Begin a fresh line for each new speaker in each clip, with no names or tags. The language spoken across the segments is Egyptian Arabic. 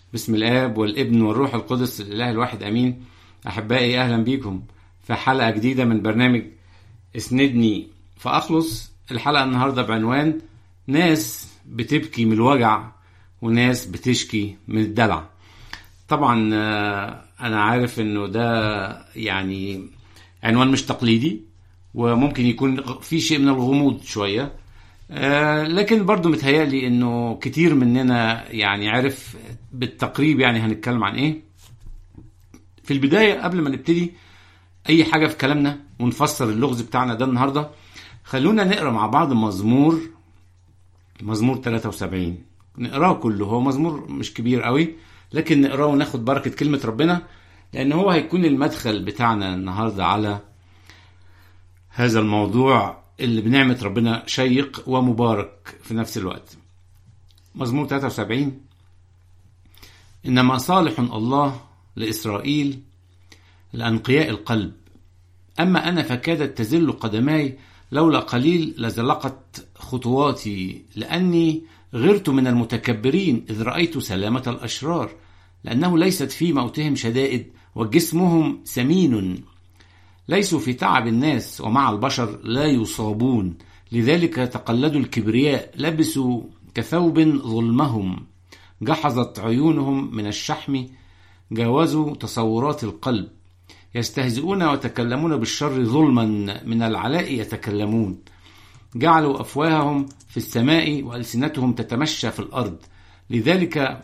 بسم الآب والابن والروح القدس الإله الواحد أمين أحبائي أهلا بيكم في حلقة جديدة من برنامج اسندني فأخلص الحلقة النهاردة بعنوان ناس بتبكي من الوجع وناس بتشكي من الدلع طبعا آه، أنا عارف إنه ده يعني عنوان مش تقليدي وممكن يكون في شيء من الغموض شوية آه، لكن برضو متهيألي انه كتير مننا يعني عرف بالتقريب يعني هنتكلم عن ايه في البداية قبل ما نبتدي اي حاجة في كلامنا ونفسر اللغز بتاعنا ده النهاردة خلونا نقرا مع بعض مزمور مزمور 73 نقراه كله هو مزمور مش كبير قوي لكن نقراه وناخد بركة كلمة ربنا لان هو هيكون المدخل بتاعنا النهاردة على هذا الموضوع اللي بنعمة ربنا شيق ومبارك في نفس الوقت مزمور 73 إنما صالح الله لإسرائيل لأنقياء القلب أما أنا فكادت تزل قدماي لولا قليل لزلقت خطواتي لأني غرت من المتكبرين إذ رأيت سلامة الأشرار لأنه ليست في موتهم شدائد وجسمهم سمين ليسوا في تعب الناس ومع البشر لا يصابون لذلك تقلدوا الكبرياء لبسوا كثوب ظلمهم جحظت عيونهم من الشحم جاوزوا تصورات القلب يستهزئون ويتكلمون بالشر ظلما من العلاء يتكلمون جعلوا افواههم في السماء والسنتهم تتمشى في الارض لذلك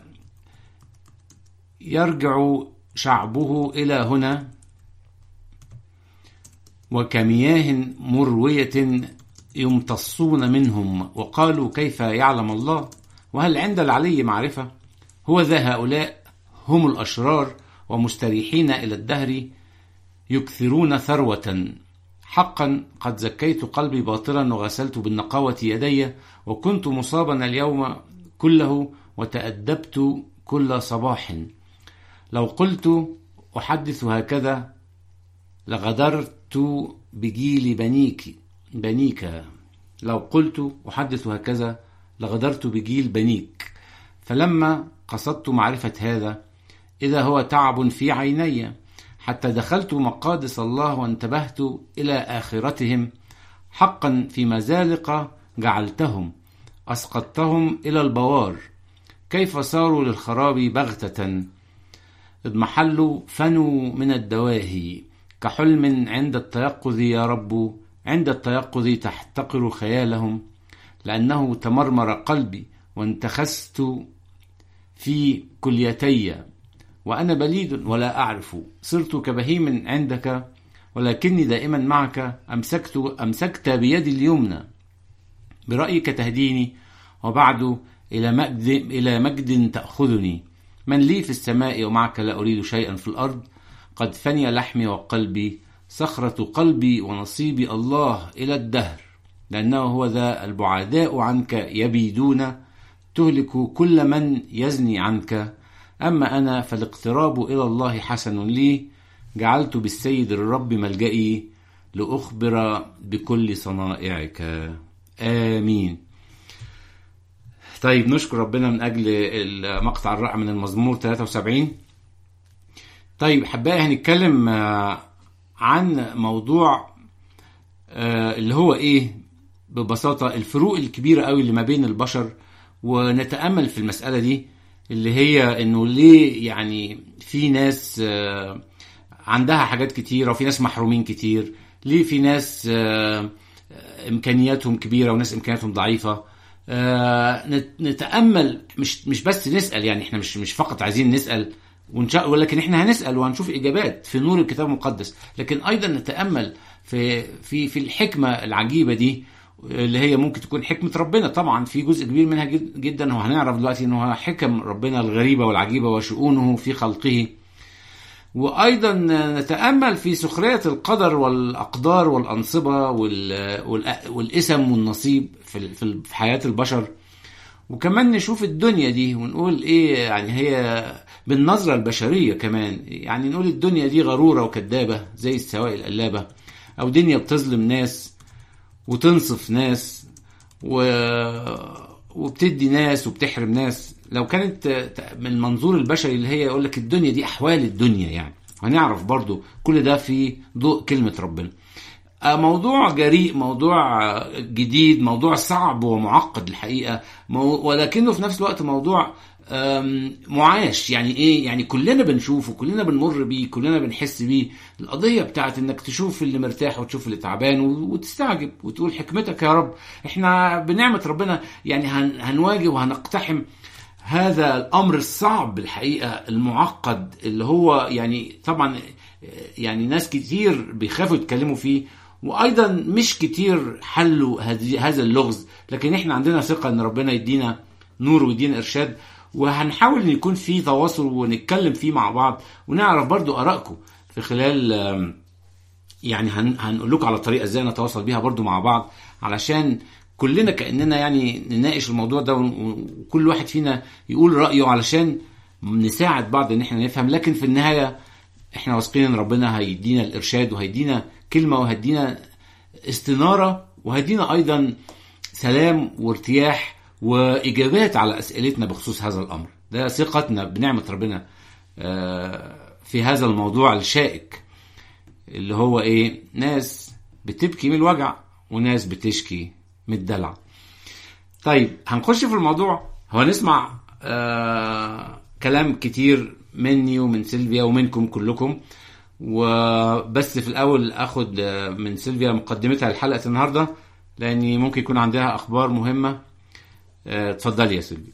يرجع شعبه الى هنا وكمياه مروية يمتصون منهم وقالوا كيف يعلم الله وهل عند العلي معرفة هو ذا هؤلاء هم الأشرار ومستريحين إلى الدهر يكثرون ثروة حقا قد زكيت قلبي باطلا وغسلت بالنقاوة يدي وكنت مصابا اليوم كله وتأدبت كل صباح لو قلت أحدث هكذا لغدرت بجيل بنيك بنيك لو قلت أحدث هكذا لغدرت بجيل بنيك فلما قصدت معرفة هذا إذا هو تعب في عيني حتى دخلت مقادس الله وانتبهت إلى آخرتهم حقا في مزالق جعلتهم أسقطتهم إلى البوار كيف صاروا للخراب بغتة اضمحلوا فنوا من الدواهي كحلم عند التيقظ يا رب عند التيقظ تحتقر خيالهم لأنه تمرمر قلبي وانتخست في كليتي وأنا بليد ولا أعرف صرت كبهيم عندك ولكني دائما معك أمسكت أمسكت بيدي اليمنى برأيك تهديني وبعد إلى مجد إلى مجد تأخذني من لي في السماء ومعك لا أريد شيئا في الأرض قد فني لحمي وقلبي صخرة قلبي ونصيبي الله إلى الدهر لأنه هو ذا البعداء عنك يبيدون تهلك كل من يزني عنك أما أنا فالاقتراب إلى الله حسن لي جعلت بالسيد الرب ملجئي لأخبر بكل صنائعك آمين طيب نشكر ربنا من أجل المقطع الرائع من المزمور 73 طيب حبايبي هنتكلم آه، عن موضوع آه، اللي هو ايه ببساطة الفروق الكبيرة قوي اللي ما بين البشر ونتأمل في المسألة دي اللي هي انه ليه يعني في ناس آه، عندها حاجات كتيرة وفي ناس محرومين كتير ليه في ناس آه، امكانياتهم كبيرة وناس امكانياتهم ضعيفة آه، نت- نتأمل مش مش بس نسأل يعني احنا مش مش فقط عايزين نسأل ونشاء ولكن احنا هنسال وهنشوف اجابات في نور الكتاب المقدس لكن ايضا نتامل في في في الحكمه العجيبه دي اللي هي ممكن تكون حكمه ربنا طبعا في جزء كبير منها جد- جدا وهنعرف دلوقتي انه حكم ربنا الغريبه والعجيبه وشؤونه في خلقه وايضا نتامل في سخريه القدر والاقدار والانصبه وال- والأ- والاسم والنصيب في ال- في ال- في حياه البشر وكمان نشوف الدنيا دي ونقول ايه يعني هي بالنظرة البشرية كمان يعني نقول الدنيا دي غرورة وكذابة زي السوائل القلابة او دنيا بتظلم ناس وتنصف ناس و... وبتدي ناس وبتحرم ناس لو كانت من المنظور البشري اللي هي يقول لك الدنيا دي احوال الدنيا يعني هنعرف برضو كل ده في ضوء كلمه ربنا موضوع جريء موضوع جديد موضوع صعب ومعقد الحقيقه ولكنه في نفس الوقت موضوع معاش يعني ايه يعني كلنا بنشوفه كلنا بنمر بيه كلنا بنحس بيه القضيه بتاعت انك تشوف اللي مرتاح وتشوف اللي تعبان وتستعجب وتقول حكمتك يا رب احنا بنعمه ربنا يعني هنواجه وهنقتحم هذا الامر الصعب الحقيقه المعقد اللي هو يعني طبعا يعني ناس كتير بيخافوا يتكلموا فيه وايضا مش كتير حلوا هذا اللغز لكن احنا عندنا ثقه ان ربنا يدينا نور ويدينا ارشاد وهنحاول ان يكون في تواصل ونتكلم فيه مع بعض ونعرف برضو ارائكم في خلال يعني هنقول لكم على طريقه ازاي نتواصل بيها برضو مع بعض علشان كلنا كاننا يعني نناقش الموضوع ده وكل واحد فينا يقول رايه علشان نساعد بعض ان احنا نفهم لكن في النهايه احنا واثقين ان ربنا هيدينا الارشاد وهيدينا كلمه وهيدينا استناره وهيدينا ايضا سلام وارتياح واجابات على اسئلتنا بخصوص هذا الامر ده ثقتنا بنعمه ربنا في هذا الموضوع الشائك اللي هو ايه ناس بتبكي من الوجع وناس بتشكي من الدلع طيب هنخش في الموضوع هو نسمع آه كلام كتير مني ومن سيلفيا ومنكم كلكم وبس في الاول اخد من سيلفيا مقدمتها لحلقه النهارده لاني ممكن يكون عندها اخبار مهمه اتفضلي يا سيلفيا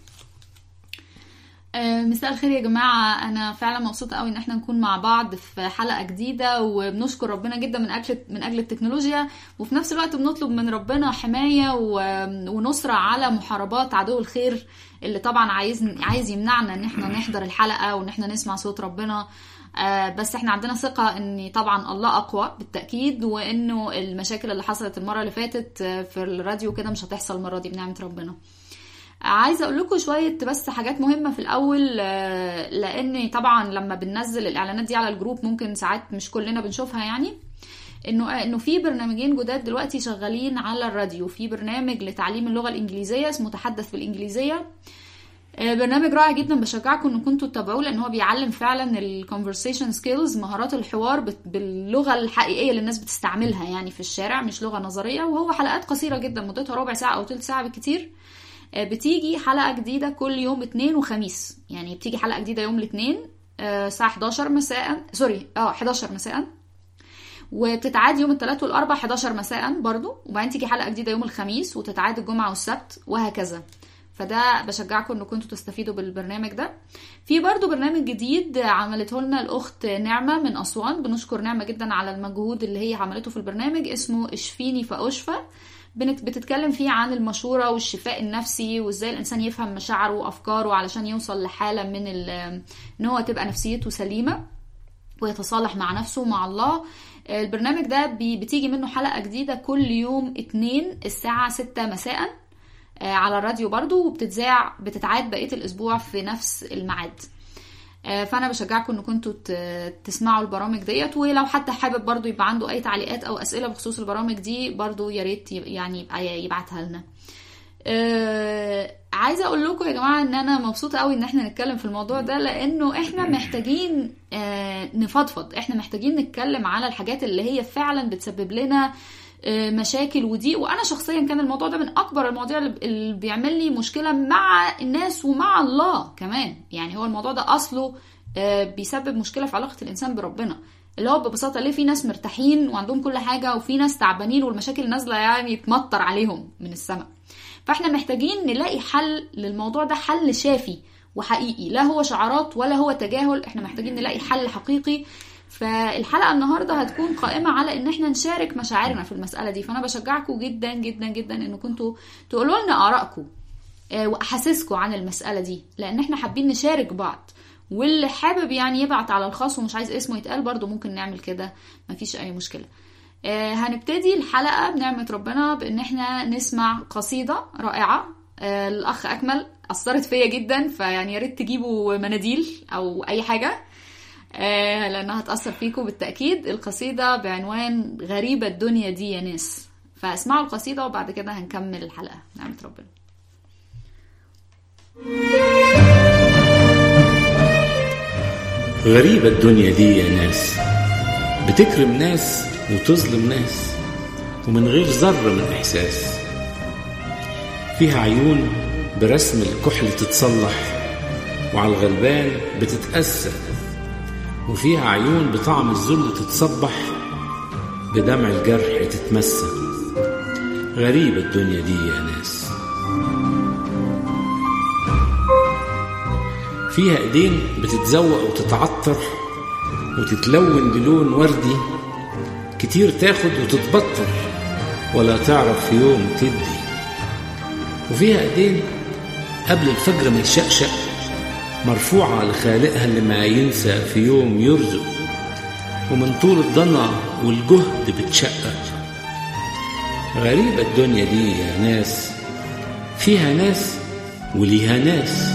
مساء الخير يا جماعة أنا فعلا مبسوطة قوي إن احنا نكون مع بعض في حلقة جديدة وبنشكر ربنا جدا من أجل من أجل التكنولوجيا وفي نفس الوقت بنطلب من ربنا حماية ونصرة على محاربات عدو الخير اللي طبعا عايز عايز يمنعنا إن احنا نحضر الحلقة وإن احنا نسمع صوت ربنا بس احنا عندنا ثقة ان طبعا الله اقوى بالتأكيد وانه المشاكل اللي حصلت المرة اللي فاتت في الراديو كده مش هتحصل المرة دي بنعمة ربنا عايزه اقول لكم شويه بس حاجات مهمه في الاول لان طبعا لما بننزل الاعلانات دي على الجروب ممكن ساعات مش كلنا بنشوفها يعني انه انه في برنامجين جداد دلوقتي شغالين على الراديو في برنامج لتعليم اللغه الانجليزيه اسمه تحدث بالانجليزيه برنامج رائع جدا بشجعكم ان كنتوا تتابعوه لان هو بيعلم فعلا الكونفرسيشن سكيلز مهارات الحوار باللغه الحقيقيه اللي الناس بتستعملها يعني في الشارع مش لغه نظريه وهو حلقات قصيره جدا مدتها ربع ساعه او ثلث ساعه بالكتير بتيجي حلقة جديدة كل يوم اتنين وخميس يعني بتيجي حلقة جديدة يوم الاثنين الساعة 11 مساء سوري اه 11 مساء وبتتعاد يوم الثلاث والاربع 11 مساء برضو وبعدين تيجي حلقة جديدة يوم الخميس وتتعاد الجمعة والسبت وهكذا فده بشجعكم انكم كنتوا تستفيدوا بالبرنامج ده في برضو برنامج جديد عملته لنا الاخت نعمة من اسوان بنشكر نعمة جدا على المجهود اللي هي عملته في البرنامج اسمه اشفيني فاشفى بتتكلم فيه عن المشورة والشفاء النفسي وازاي الانسان يفهم مشاعره وافكاره علشان يوصل لحالة من ان هو تبقى نفسيته سليمة ويتصالح مع نفسه ومع الله البرنامج ده بتيجي منه حلقة جديدة كل يوم اتنين الساعة ستة مساء على الراديو برضو وبتتذاع بتتعاد بقية الاسبوع في نفس الميعاد فانا بشجعكم ان كنتوا تسمعوا البرامج ديت ولو حد حابب برضو يبقى عنده اي تعليقات او اسئله بخصوص البرامج دي برضو يا ريت يعني يبقى يبعتها لنا أه عايزه اقول لكم يا جماعه ان انا مبسوطه قوي ان احنا نتكلم في الموضوع ده لانه احنا محتاجين أه نفضفض احنا محتاجين نتكلم على الحاجات اللي هي فعلا بتسبب لنا مشاكل وضيق وانا شخصيا كان الموضوع ده من اكبر المواضيع اللي بيعمل لي مشكله مع الناس ومع الله كمان يعني هو الموضوع ده اصله بيسبب مشكله في علاقه الانسان بربنا اللي هو ببساطه ليه في ناس مرتاحين وعندهم كل حاجه وفي ناس تعبانين والمشاكل نازله يعني تمطر عليهم من السماء فاحنا محتاجين نلاقي حل للموضوع ده حل شافي وحقيقي لا هو شعارات ولا هو تجاهل احنا محتاجين نلاقي حل حقيقي فالحلقه النهارده هتكون قائمه على ان احنا نشارك مشاعرنا في المساله دي فانا بشجعكم جدا جدا جدا ان كنتوا تقولوا لنا ارائكم واحاسيسكم عن المساله دي لان احنا حابين نشارك بعض واللي حابب يعني يبعت على الخاص ومش عايز اسمه يتقال برضو ممكن نعمل كده مفيش اي مشكله هنبتدي الحلقه بنعمه ربنا بان احنا نسمع قصيده رائعه الاخ اكمل اثرت فيا جدا فيعني يا ريت تجيبوا مناديل او اي حاجه لانها هتاثر فيكم بالتاكيد القصيده بعنوان غريبه الدنيا دي يا ناس فاسمعوا القصيده وبعد كده هنكمل الحلقه نعمه ربنا
غريبة الدنيا دي يا ناس بتكرم ناس وتظلم ناس ومن غير ذرة من إحساس فيها عيون برسم الكحل تتصلح وعلى الغلبان بتتأسى وفيها عيون بطعم الذل تتصبح بدمع الجرح تتمسى غريبة الدنيا دي يا ناس فيها ايدين بتتزوق وتتعطر وتتلون بلون وردي كتير تاخد وتتبطر ولا تعرف في يوم تدي وفيها ايدين قبل الفجر ما يشقشق مرفوعة لخالقها اللي ما ينسى في يوم يرزق ومن طول الضنا والجهد بتشقق غريبة الدنيا دي يا ناس فيها ناس وليها ناس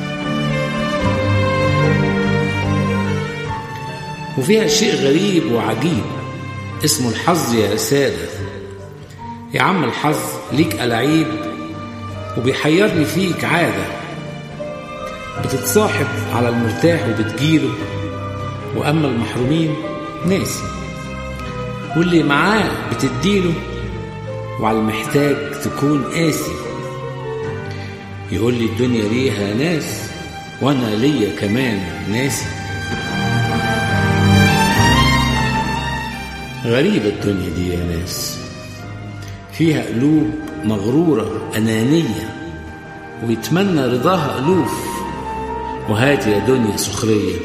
وفيها شيء غريب وعجيب اسمه الحظ يا سادة يا عم الحظ ليك ألعيب وبيحيرني فيك عادة بتتصاحب على المرتاح وبتجيله وأما المحرومين ناسي واللي معاه بتديله وعلى المحتاج تكون قاسي يقول لي الدنيا ليها ناس وانا ليا كمان ناسي غريبة الدنيا دي يا ناس فيها قلوب مغرورة أنانية ويتمنى رضاها ألوف وهات يا دنيا سخرية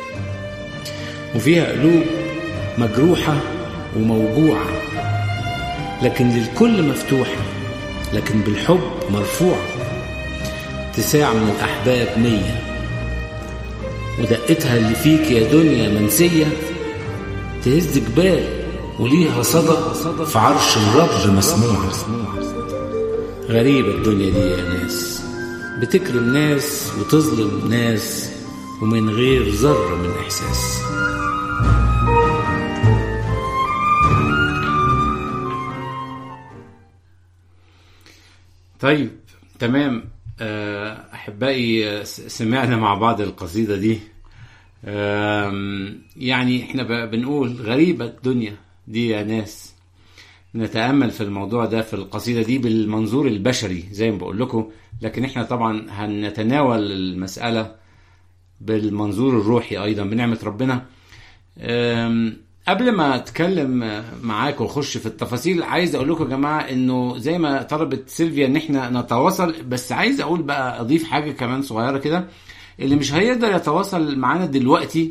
وفيها قلوب مجروحة وموجوعة لكن للكل مفتوحة لكن بالحب مرفوعة تساع من الأحباب مية ودقتها اللي فيك يا دنيا منسية تهز جبال وليها صدى في عرش الرب مسموع غريبة الدنيا دي يا ناس بتكرم ناس وتظلم ناس ومن غير ذرة من إحساس طيب تمام أحبائي سمعنا مع بعض القصيدة دي يعني احنا بنقول غريبة الدنيا دي يا ناس نتأمل في الموضوع ده في القصيدة دي بالمنظور البشري زي ما بقول لكم لكن احنا طبعا هنتناول المسألة بالمنظور الروحي أيضا بنعمة ربنا قبل ما اتكلم معاك واخش في التفاصيل عايز اقول لكم يا جماعه انه زي ما طلبت سيلفيا ان احنا نتواصل بس عايز اقول بقى اضيف حاجه كمان صغيره كده اللي مش هيقدر يتواصل معانا دلوقتي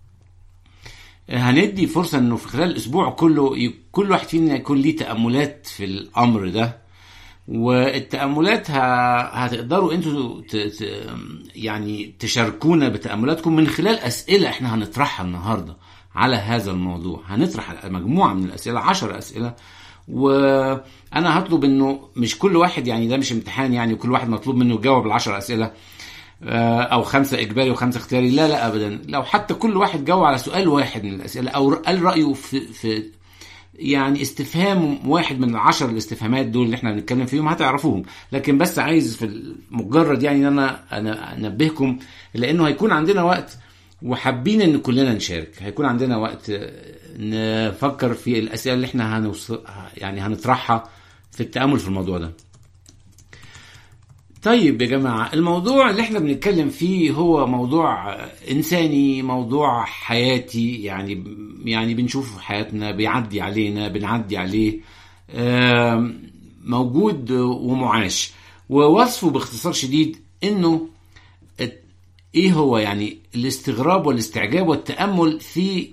هندي فرصة انه في خلال الاسبوع كله كل واحد فينا يكون ليه تأملات في الامر ده والتأملات هتقدروا انتوا ت... ت... يعني تشاركونا بتأملاتكم من خلال اسئلة احنا هنطرحها النهاردة على هذا الموضوع هنطرح مجموعة من الاسئلة عشر اسئلة وانا هطلب انه مش كل واحد يعني ده مش امتحان يعني كل واحد مطلوب منه يجاوب العشر اسئلة او خمسه اجباري وخمسه اختياري لا لا ابدا لو حتى كل واحد جاوب على سؤال واحد من الاسئله او قال رايه في في يعني استفهام واحد من العشر الاستفهامات دول اللي احنا هنتكلم فيهم هتعرفوهم لكن بس عايز في مجرد يعني ان انا انا انبهكم لانه هيكون عندنا وقت وحابين ان كلنا نشارك هيكون عندنا وقت نفكر في الاسئله اللي احنا هنوصل يعني هنطرحها في التامل في الموضوع ده طيب يا جماعة الموضوع اللي احنا بنتكلم فيه هو موضوع إنساني موضوع حياتي يعني يعني بنشوف حياتنا بيعدي علينا بنعدي عليه موجود ومعاش ووصفه باختصار شديد انه ايه هو يعني الاستغراب والاستعجاب والتأمل في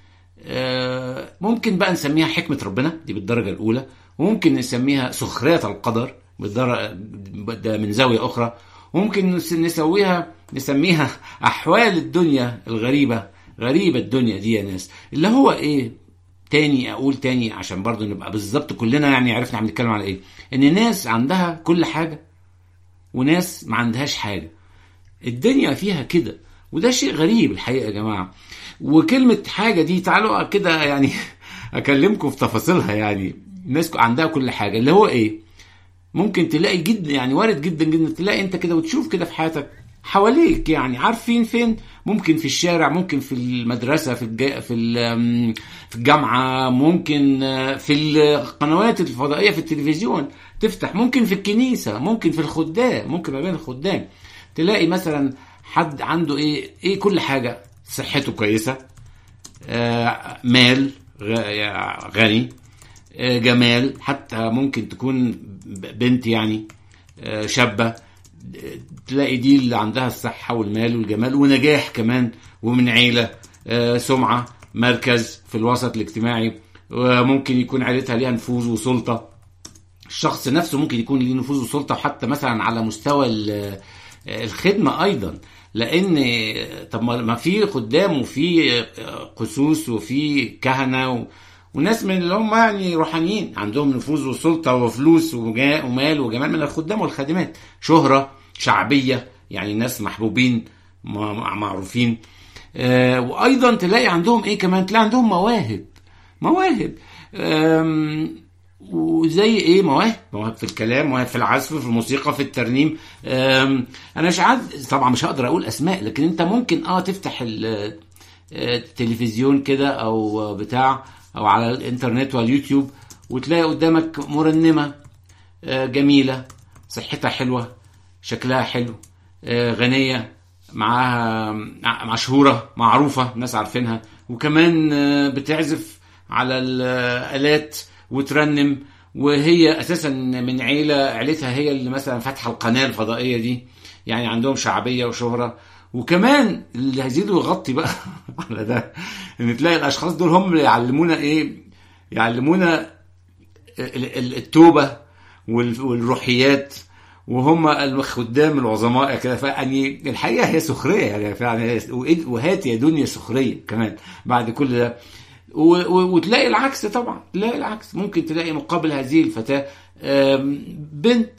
ممكن بقى نسميها حكمة ربنا دي بالدرجة الأولى وممكن نسميها سخرية القدر ده من زاوية أخرى ممكن نسويها نسميها أحوال الدنيا الغريبة غريبة الدنيا دي يا ناس اللي هو إيه تاني أقول تاني عشان برضو نبقى بالظبط كلنا يعني عرفنا احنا بنتكلم على إيه إن ناس عندها كل حاجة وناس ما عندهاش حاجة الدنيا فيها كده وده شيء غريب الحقيقة يا جماعة وكلمة حاجة دي تعالوا كده يعني أكلمكم في تفاصيلها يعني الناس عندها كل حاجة اللي هو إيه ممكن تلاقي جدا يعني وارد جدا جدا تلاقي انت كده وتشوف كده في حياتك حواليك يعني عارفين فين ممكن في الشارع ممكن في المدرسه في الج... في ال- في الجامعه ممكن في القنوات الفضائيه في التلفزيون تفتح ممكن في الكنيسه ممكن في الخدام ممكن ما بين الخدام تلاقي مثلا حد عنده ايه ايه كل حاجه صحته كويسه آه، مال غ- غني آه، جمال حتى ممكن تكون ب- بنت يعني آه، شابة تلاقي دي اللي عندها الصحة والمال والجمال ونجاح كمان ومن عيلة آه، سمعة مركز في الوسط الاجتماعي وممكن يكون عيلتها ليها نفوذ وسلطة الشخص نفسه ممكن يكون ليه نفوذ وسلطه وحتى مثلا على مستوى ال- الخدمه ايضا لان طب ما ما في خدام وفي قسوس وفي كهنه و... وناس من اللي هم يعني روحانيين عندهم نفوذ وسلطه وفلوس وجا- ومال وجمال من الخدام والخادمات شهره شعبيه يعني ناس محبوبين مع- معروفين آه، وايضا تلاقي عندهم ايه كمان تلاقي عندهم مواهب مواهب آم، وزي ايه مواهب مواهب في الكلام مواهب في العزف في الموسيقى في الترنيم آم، انا مش عاد طبعا مش هقدر اقول اسماء لكن انت ممكن اه تفتح ال- آه، التلفزيون كده او بتاع او على الانترنت واليوتيوب وتلاقي قدامك مرنمه آه، جميله صحتها حلوه شكلها حلو آه، غنيه معاها مع- مشهوره معروفه الناس عارفينها وكمان آه، بتعزف على الالات وترنم وهي اساسا من عيله عيلتها هي اللي مثلا فاتحه القناه الفضائيه دي يعني عندهم شعبيه وشهره وكمان اللي هيزيد ويغطي بقى على ده ان تلاقي الاشخاص دول هم اللي يعلمونا ايه يعلمونا ال- ال- التوبه وال- والروحيات وهم الخدام العظماء كده فيعني الحقيقه هي سخريه يعني فعلا وإد- وهات يا دنيا سخريه كمان بعد كل ده و- و- وتلاقي العكس طبعا تلاقي العكس ممكن تلاقي مقابل هذه الفتاه آم، بنت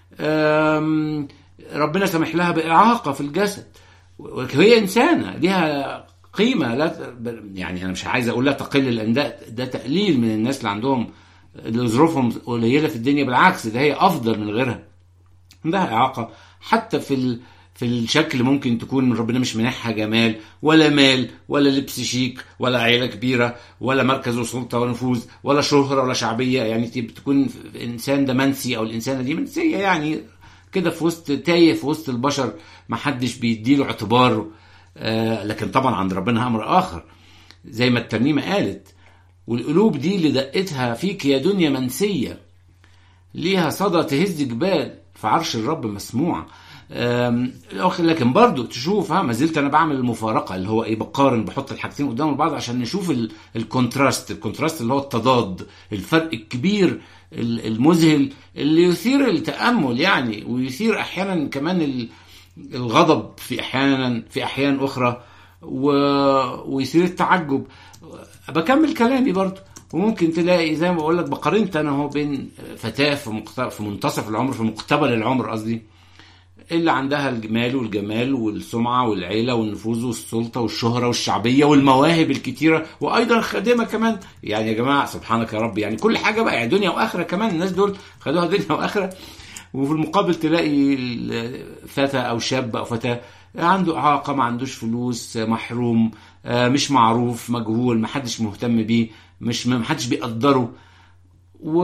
آم، ربنا سمح لها باعاقه في الجسد وهي انسانه ليها قيمه لا ت- يعني انا مش عايز اقول لا تقل لان ده ده تقليل من الناس اللي عندهم اللي ظروفهم قليله في الدنيا بالعكس ده هي افضل من غيرها عندها اعاقه حتى في ال... في الشكل ممكن تكون من ربنا مش منحها جمال ولا مال ولا لبس شيك ولا عيله كبيره ولا مركز وسلطه ونفوذ ولا شهره ولا شعبيه يعني تب- تكون انسان ده منسي او الانسانه دي منسيه يعني كده في وسط تايه في وسط البشر ما حدش بيديله اعتبار آه لكن طبعا عند ربنا امر اخر زي ما الترنيمه قالت والقلوب دي اللي دقتها فيك يا دنيا منسيه ليها صدى تهز جبال في عرش الرب مسموع أم، لكن برضو تشوف ها ما زلت انا بعمل المفارقه اللي هو ايه بقارن بحط الحاجتين قدام بعض عشان نشوف ال- الكونتراست الكونتراست اللي هو التضاد الفرق الكبير ال- المذهل اللي يثير التامل يعني ويثير احيانا كمان ال- الغضب في احيانا في احيان اخرى و... ويثير التعجب بكمل كلامي برضو وممكن تلاقي زي ما بقول لك بقارنت انا اهو بين فتاه في مقت... في منتصف العمر في مقتبل العمر قصدي اللي عندها المال والجمال والسمعه والعيله والنفوذ والسلطه والشهره والشعبيه والمواهب الكتيره وايضا خادمه كمان يعني يا جماعه سبحانك يا رب يعني كل حاجه بقى يعني دنيا واخره كمان الناس دول خدوها دنيا واخره وفي المقابل تلاقي فتى او شاب او فتاه عنده اعاقه ما عندوش فلوس محروم آه، مش معروف مجهول ما حدش مهتم بيه مش ما حدش بيقدره و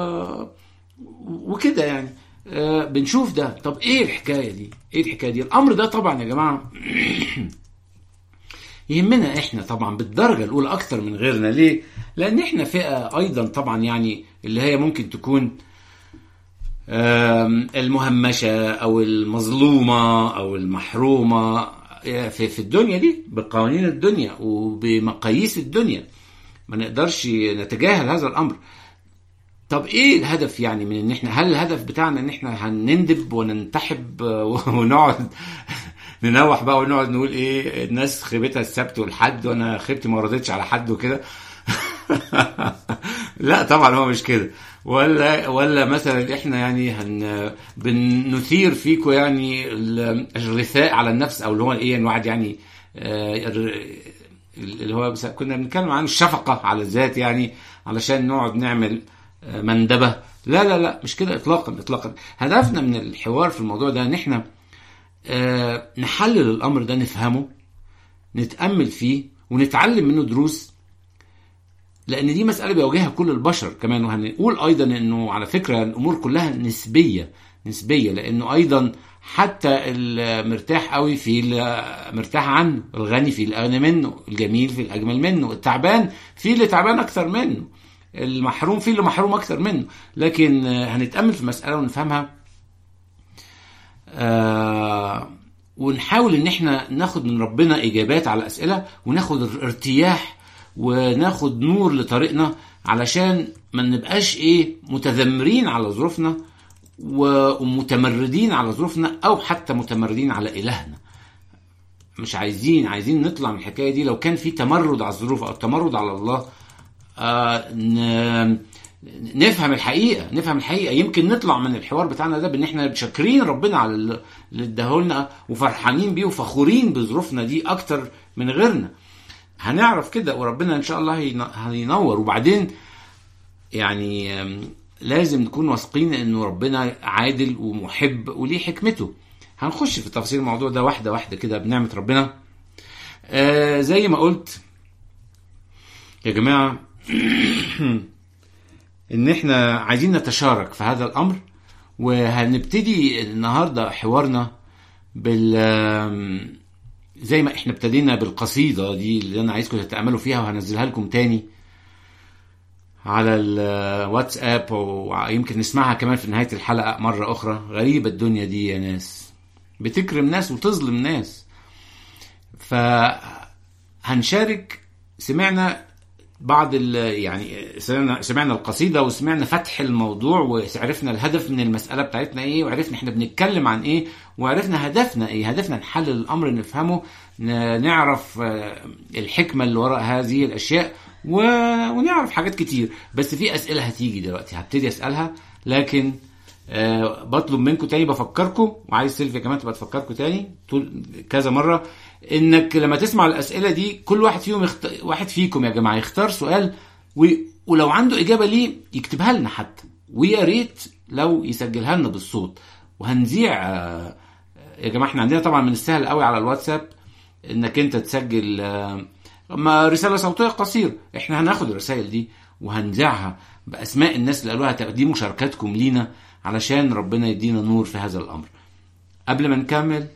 وكده يعني آه، بنشوف ده طب ايه الحكايه دي ايه الحكايه دي الامر ده طبعا يا جماعه يهمنا احنا طبعا بالدرجه الاولى اكتر من غيرنا ليه لان احنا فئه ايضا طبعا يعني اللي هي ممكن تكون آم، المهمشه او المظلومه او المحرومه في في الدنيا دي بقوانين الدنيا وبمقاييس الدنيا ما نقدرش نتجاهل هذا الامر طب ايه الهدف يعني من ان احنا هل الهدف بتاعنا ان احنا هنندب وننتحب ونقعد ننوح بقى ونقعد نقول ايه الناس خيبتها السبت والحد وانا خيبتي ما رضيتش على حد وكده لا طبعا هو مش كده ولا ولا مثلا احنا يعني هن بنثير فيكم يعني ال- الرثاء على النفس او اللي هو ايه الواحد يعني آه، الر- اللي هو بس كنا بنتكلم عن الشفقه على الذات يعني علشان نقعد نعمل آه، مندبه لا لا لا مش كده اطلاقا اطلاقا هدفنا من الحوار في الموضوع ده ان احنا آه نحلل الامر ده نفهمه نتامل فيه ونتعلم منه دروس لان دي مساله بيواجهها كل البشر كمان وهنقول ايضا انه على فكره الامور كلها نسبيه نسبيه لانه ايضا حتى المرتاح قوي في المرتاح عنه الغني في الاغنى منه الجميل في الاجمل منه التعبان في اللي تعبان اكتر منه المحروم في اللي محروم اكتر منه لكن هنتامل في المساله ونفهمها آه ونحاول ان احنا ناخد من ربنا اجابات على اسئله وناخد ارتياح وناخد نور لطريقنا علشان ما نبقاش ايه متذمرين على ظروفنا ومتمردين على ظروفنا او حتى متمردين على الهنا مش عايزين عايزين نطلع من الحكايه دي لو كان في تمرد على الظروف او تمرد على الله آه نفهم الحقيقه نفهم الحقيقه يمكن نطلع من الحوار بتاعنا ده بان احنا شاكرين ربنا على اللي اداهولنا وفرحانين بيه وفخورين بظروفنا دي اكتر من غيرنا هنعرف كده وربنا ان شاء الله هينور وبعدين يعني لازم نكون واثقين انه ربنا عادل ومحب وليه حكمته هنخش في تفاصيل الموضوع ده واحده واحده كده بنعمه ربنا آه زي ما قلت يا جماعه ان احنا عايزين نتشارك في هذا الامر وهنبتدي النهارده حوارنا بال زي ما احنا ابتدينا بالقصيده دي اللي انا عايزكم تتاملوا فيها وهنزلها لكم تاني على الواتساب ويمكن نسمعها كمان في نهايه الحلقه مره اخرى غريبه الدنيا دي يا ناس بتكرم ناس وتظلم ناس فهنشارك سمعنا بعض يعني سمعنا سمعنا القصيده وسمعنا فتح الموضوع وعرفنا الهدف من المساله بتاعتنا ايه وعرفنا احنا بنتكلم عن ايه وعرفنا هدفنا ايه هدفنا نحلل الامر نفهمه نعرف الحكمه اللي وراء هذه الاشياء و... ونعرف حاجات كتير بس في اسئله هتيجي دلوقتي هبتدي اسالها لكن أه بطلب منكم تاني بفكركم وعايز سيلفيا كمان تبقى تفكركم تاني طول كذا مره انك لما تسمع الاسئله دي كل واحد فيهم يخت... واحد فيكم يا جماعه يختار سؤال و... ولو عنده اجابه ليه يكتبها لنا حتى ويا ريت لو يسجلها لنا بالصوت وهنذيع يا جماعه احنا عندنا طبعا من السهل قوي على الواتساب انك انت تسجل ما رساله صوتيه قصيره احنا هناخد الرسائل دي وهنذيعها باسماء الناس اللي قالوها دي مشاركاتكم لينا علشان ربنا يدينا نور في هذا الامر قبل ما نكمل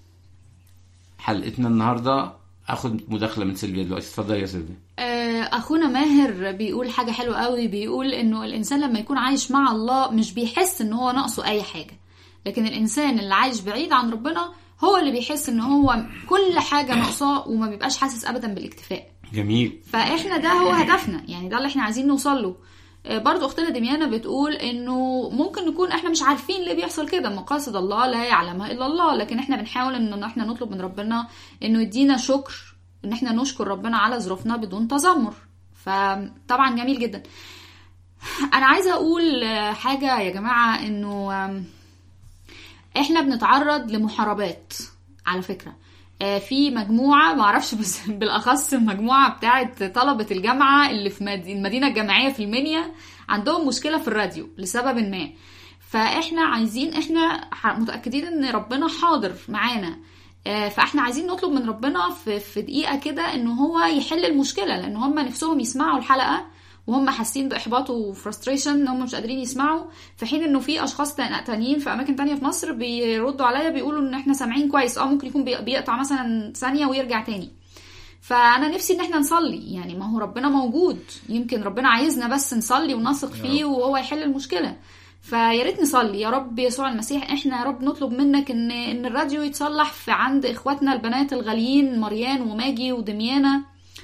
حلقتنا النهارده اخد مداخله من سيلفيا دلوقتي اتفضلي يا سيلفيا
اخونا ماهر بيقول حاجه حلوه قوي بيقول انه الانسان لما يكون عايش مع الله مش بيحس ان هو ناقصه اي حاجه لكن الانسان اللي عايش بعيد عن ربنا هو اللي بيحس ان هو كل حاجه ناقصاه وما بيبقاش حاسس ابدا بالاكتفاء
جميل
فاحنا ده هو هدفنا يعني ده اللي احنا عايزين نوصل له برضو اختنا دميانة بتقول انه ممكن نكون احنا مش عارفين ليه بيحصل كده مقاصد الله لا يعلمها الا الله لكن احنا بنحاول ان احنا نطلب من ربنا انه يدينا شكر ان احنا نشكر ربنا على ظروفنا بدون تذمر فطبعا جميل جدا انا عايزه اقول حاجه يا جماعه انه احنا بنتعرض لمحاربات على فكره في مجموعة معرفش بس بالأخص المجموعة بتاعة طلبة الجامعة اللي في المدينة الجامعية في المنيا عندهم مشكلة في الراديو لسبب ما فاحنا عايزين احنا متأكدين ان ربنا حاضر معانا فاحنا عايزين نطلب من ربنا في, في دقيقة كده ان هو يحل المشكلة لان هم نفسهم يسمعوا الحلقة وهم حاسين باحباط وفرستريشن ان هم مش قادرين يسمعوا في حين انه في اشخاص تانيين في اماكن تانية في مصر بيردوا عليا بيقولوا ان احنا سامعين كويس اه ممكن يكون بيقطع مثلا ثانيه ويرجع تاني فانا نفسي ان احنا نصلي يعني ما هو ربنا موجود يمكن ربنا عايزنا بس نصلي ونثق فيه وهو يحل المشكله فيا ريت نصلي يا رب يسوع المسيح احنا يا رب نطلب منك ان ان الراديو يتصلح في عند اخواتنا البنات الغاليين مريان وماجي ودميانه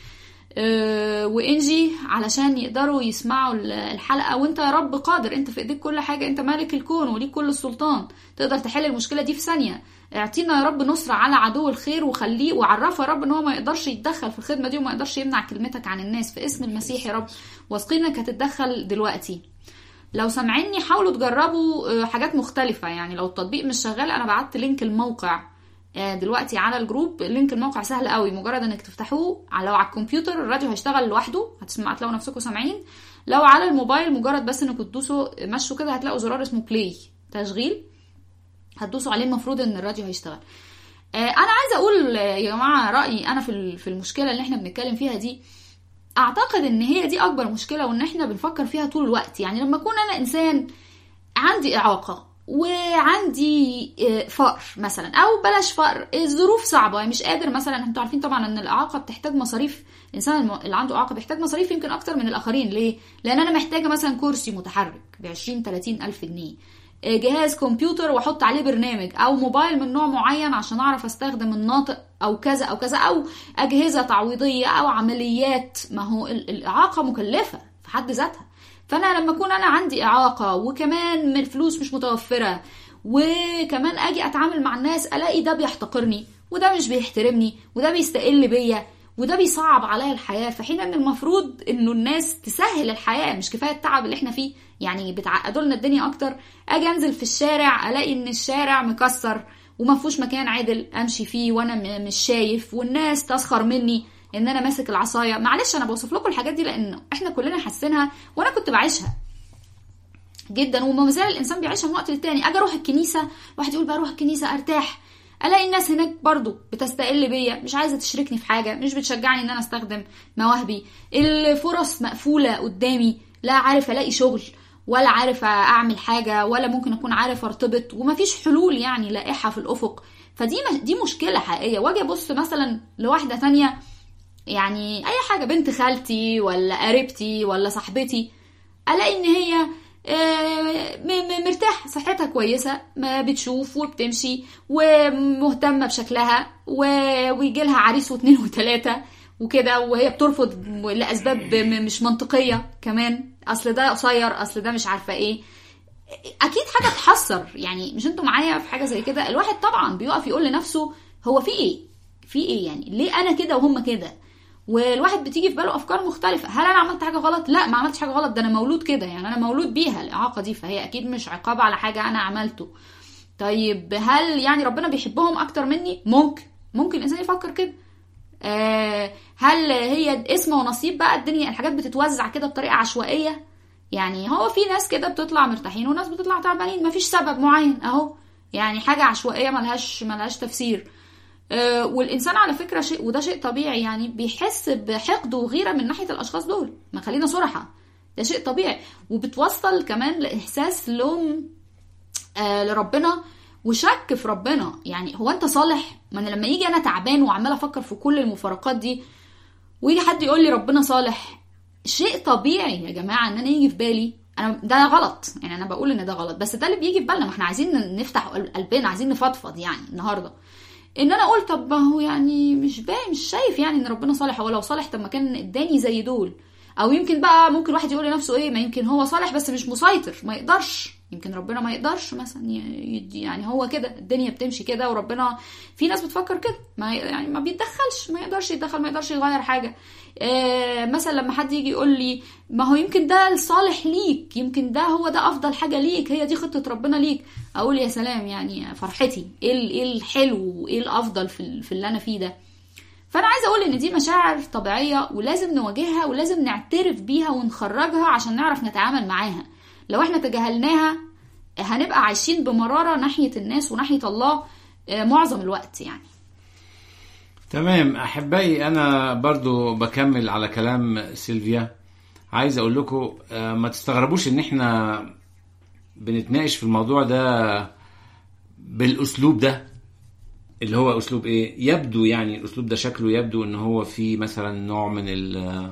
وانجي علشان يقدروا يسمعوا الحلقه وانت يا رب قادر انت في ايديك كل حاجه انت مالك الكون وليك كل السلطان تقدر تحل المشكله دي في ثانيه اعطينا يا رب نصرة على عدو الخير وخليه وعرفه يا رب ان هو ما يقدرش يتدخل في الخدمه دي وما يقدرش يمنع كلمتك عن الناس في اسم المسيح يا رب واثقين انك هتتدخل دلوقتي لو سامعيني حاولوا تجربوا حاجات مختلفة يعني لو التطبيق مش شغال انا بعت لينك الموقع دلوقتي على الجروب لينك الموقع سهل قوي مجرد انك تفتحوه لو على الكمبيوتر الراديو هيشتغل لوحده هتسمع هتلاقوا نفسكم سامعين لو على الموبايل مجرد بس انكم تدوسوا مشوا كده هتلاقوا زرار اسمه بلاي تشغيل هتدوسوا عليه المفروض ان الراديو هيشتغل آه، انا عايزه اقول آه، يا جماعه رايي انا في ال- في المشكله اللي احنا بنتكلم فيها دي اعتقد ان هي دي اكبر مشكله وان احنا بنفكر فيها طول الوقت يعني لما اكون انا انسان عندي اعاقه وعندي آه، فقر مثلا او بلاش فقر الظروف صعبه يعني مش قادر مثلا انتوا عارفين طبعا ان الاعاقه بتحتاج مصاريف الانسان الم- اللي عنده اعاقه بيحتاج مصاريف يمكن اكتر من الاخرين ليه لان انا محتاجه مثلا كرسي متحرك ب 20 30 الف جنيه آه، جهاز كمبيوتر واحط عليه برنامج او موبايل من نوع معين عشان اعرف استخدم الناطق او كذا او كذا او اجهزه تعويضيه او عمليات ما هو ال- الاعاقه مكلفه في حد ذاتها فانا لما اكون انا عندي اعاقه وكمان من الفلوس مش متوفره وكمان اجي اتعامل مع الناس الاقي ده بيحتقرني وده مش بيحترمني وده بيستقل بيا وده بيصعب عليا الحياه في حين ان المفروض انه الناس تسهل الحياه مش كفايه التعب اللي احنا فيه يعني بتعقدوا لنا الدنيا اكتر اجي انزل في الشارع الاقي ان الشارع مكسر وما فيهوش مكان عادل امشي فيه وانا م- مش شايف والناس تسخر مني ان انا ماسك العصايه معلش انا بوصف لكم الحاجات دي لان احنا كلنا حاسينها وانا كنت بعيشها جدا وما زال الانسان بيعيشها من وقت للتاني اجي اروح الكنيسه واحد يقول بقى اروح الكنيسه ارتاح الاقي الناس هناك برضو بتستقل بيا مش عايزه تشركني في حاجه مش بتشجعني ان انا استخدم مواهبي الفرص مقفوله قدامي لا عارف الاقي شغل ولا عارف اعمل حاجه ولا ممكن اكون عارف ارتبط ومفيش حلول يعني لائحه في الافق فدي دي مشكله حقيقيه واجي ابص مثلا لواحده تانية يعني اي حاجه بنت خالتي ولا قريبتي ولا صاحبتي الاقي ان هي آه، م- م- مرتاحة صحتها كويسة ما بتشوف وبتمشي ومهتمة بشكلها و- ويجي لها عريس واثنين وثلاثة وكده وهي بترفض لأسباب م- مش منطقية كمان أصل ده قصير أصل ده مش عارفة إيه أكيد حاجة تحسر يعني مش انتوا معايا في حاجة زي كده الواحد طبعا بيقف يقول لنفسه هو في إيه في إيه يعني ليه أنا كده وهم كده والواحد بتيجي في باله افكار مختلفه هل انا عملت حاجه غلط لا ما عملتش حاجه غلط ده انا مولود كده يعني انا مولود بيها الاعاقه دي فهي اكيد مش عقاب على حاجه انا عملته طيب هل يعني ربنا بيحبهم اكتر مني ممكن ممكن الانسان يفكر كده آه هل هي اسم ونصيب بقى الدنيا الحاجات بتتوزع كده بطريقه عشوائيه يعني هو في ناس كده بتطلع مرتاحين وناس بتطلع تعبانين مفيش سبب معين اهو يعني حاجه عشوائيه ملهاش ملهاش تفسير آه، والانسان على فكره شيء وده شيء طبيعي يعني بيحس بحقد وغيره من ناحيه الاشخاص دول ما خلينا صراحه ده شيء طبيعي وبتوصل كمان لاحساس لوم آه لربنا وشك في ربنا يعني هو انت صالح ما انا لما يجي انا تعبان وعمال افكر في كل المفارقات دي ويجي حد يقول لي ربنا صالح شيء طبيعي يا جماعه ان انا يجي في بالي انا ده غلط يعني انا بقول ان ده غلط بس ده اللي بيجي في بالنا ما احنا عايزين نفتح قلبنا عايزين نفضفض يعني النهارده ان انا اقول طب ما هو يعني مش باين مش شايف يعني ان ربنا صالح هو لو صالح طب ما كان اداني زي دول او يمكن بقى ممكن واحد يقول لنفسه ايه ما يمكن هو صالح بس مش مسيطر ما يقدرش يمكن ربنا ما يقدرش مثلا ي- يدي يعني هو كده الدنيا بتمشي كده وربنا في ناس بتفكر كده ما ي- يعني ما بيتدخلش ما يقدرش يتدخل ما يقدرش يغير حاجه آه مثلا لما حد يجي يقول لي ما هو يمكن ده الصالح ليك يمكن ده هو ده افضل حاجه ليك هي دي خطه ربنا ليك اقول يا سلام يعني فرحتي ايه ال- ايه الحلو وايه الافضل في ال- في اللي انا فيه ده فانا عايزه اقول ان دي مشاعر طبيعيه ولازم نواجهها ولازم نعترف بيها ونخرجها عشان نعرف نتعامل معاها لو احنا تجاهلناها هنبقى عايشين بمراره ناحيه الناس وناحيه الله آه، معظم الوقت يعني
تمام احبائي انا برضو بكمل على كلام سيلفيا عايز اقول لكم آه، ما تستغربوش ان احنا بنتناقش في الموضوع ده بالاسلوب ده اللي هو اسلوب ايه يبدو يعني الاسلوب ده شكله يبدو ان هو فيه مثلا نوع من ال-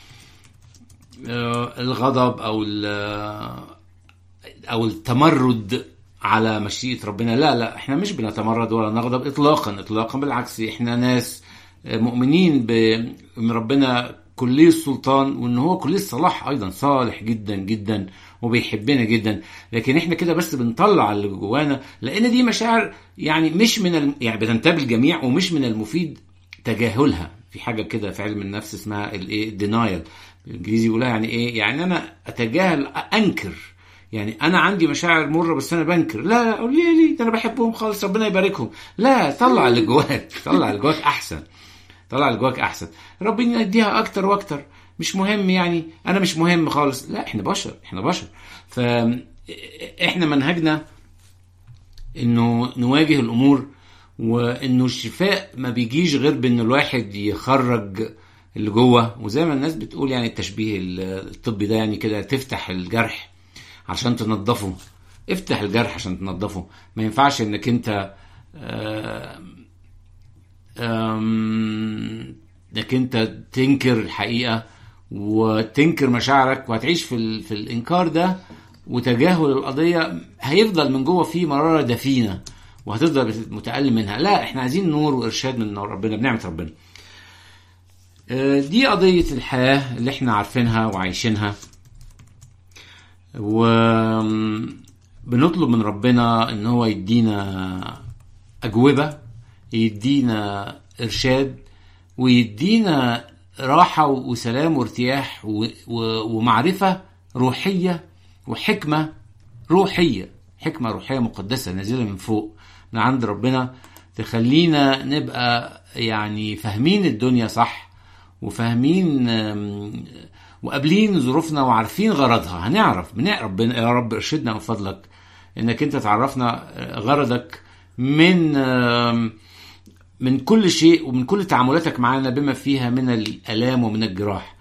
آه، الغضب او ال- او التمرد على مشيئة ربنا لا لا احنا مش بنتمرد ولا نغضب اطلاقا اطلاقا بالعكس احنا ناس مؤمنين بان ربنا كلي السلطان وان هو كلي الصلاح ايضا صالح جدا جدا وبيحبنا جدا لكن احنا كده بس بنطلع اللي جوانا لان دي مشاعر يعني مش من الم... يعني بتنتابي الجميع ومش من المفيد تجاهلها في حاجه كده في علم النفس اسمها الايه دينايل بالانجليزي يقولها يعني ايه يعني انا اتجاهل انكر يعني انا عندي مشاعر مره بس انا بنكر لا لا قول لي ليه ده انا بحبهم خالص ربنا يباركهم لا طلع اللي جواك طلع اللي جواك احسن طلع اللي جواك احسن ربنا يديها اكتر واكتر مش مهم يعني انا مش مهم خالص لا احنا بشر احنا بشر ف احنا منهجنا انه نواجه الامور وانه الشفاء ما بيجيش غير بان الواحد يخرج اللي جوه وزي ما الناس بتقول يعني التشبيه الطبي ده يعني كده تفتح الجرح عشان تنظفه افتح الجرح عشان تنظفه ما ينفعش انك انت آه، آم، انك انت تنكر الحقيقه وتنكر مشاعرك وهتعيش في ال... في الانكار ده وتجاهل القضيه هيفضل من جوه فيه مراره دفينه وهتفضل متألم منها لا احنا عايزين نور وارشاد من ربنا بنعمه ربنا آه، دي قضيه الحياه اللي احنا عارفينها وعايشينها وبنطلب من ربنا ان هو يدينا اجوبه يدينا ارشاد ويدينا راحه وسلام وارتياح و- و- ومعرفه روحيه وحكمه روحيه حكمه روحيه مقدسه نازله من فوق من عند ربنا تخلينا نبقى يعني فاهمين الدنيا صح وفاهمين آم، وقابلين ظروفنا وعارفين غرضها هنعرف بنعرف ربنا يا رب ارشدنا من فضلك انك انت تعرفنا غرضك من آم، من كل شيء ومن كل تعاملاتك معنا بما فيها من الالام ومن الجراح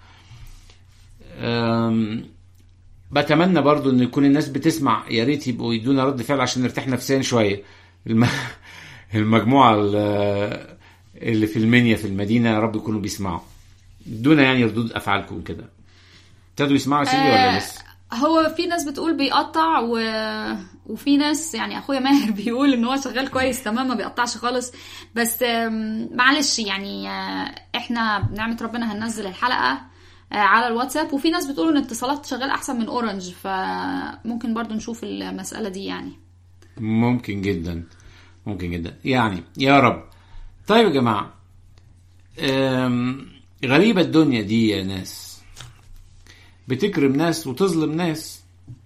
آم، بتمنى برضو ان يكون الناس بتسمع يا ريت يبقوا يدونا رد فعل عشان نرتاح نفسيا شويه الم... المجموعه ال- اللي في المنيا في المدينه يا رب يكونوا بيسمعوا ادونا يعني ردود افعالكم كده ابتدوا يسمعوا يا سيدي ولا
آه،
لسه
هو في ناس بتقول بيقطع و... وفي ناس يعني اخويا ماهر بيقول ان هو شغال كويس تمام ما بيقطعش خالص بس آم، معلش يعني آه، احنا بنعمة ربنا هننزل الحلقة آه، على الواتساب وفي ناس بتقول ان اتصالات شغال احسن من اورنج فممكن برضو نشوف المسألة دي يعني
ممكن جدا ممكن جدا يعني يا رب طيب يا جماعة أم، غريبة الدنيا دي يا ناس بتكرم ناس وتظلم ناس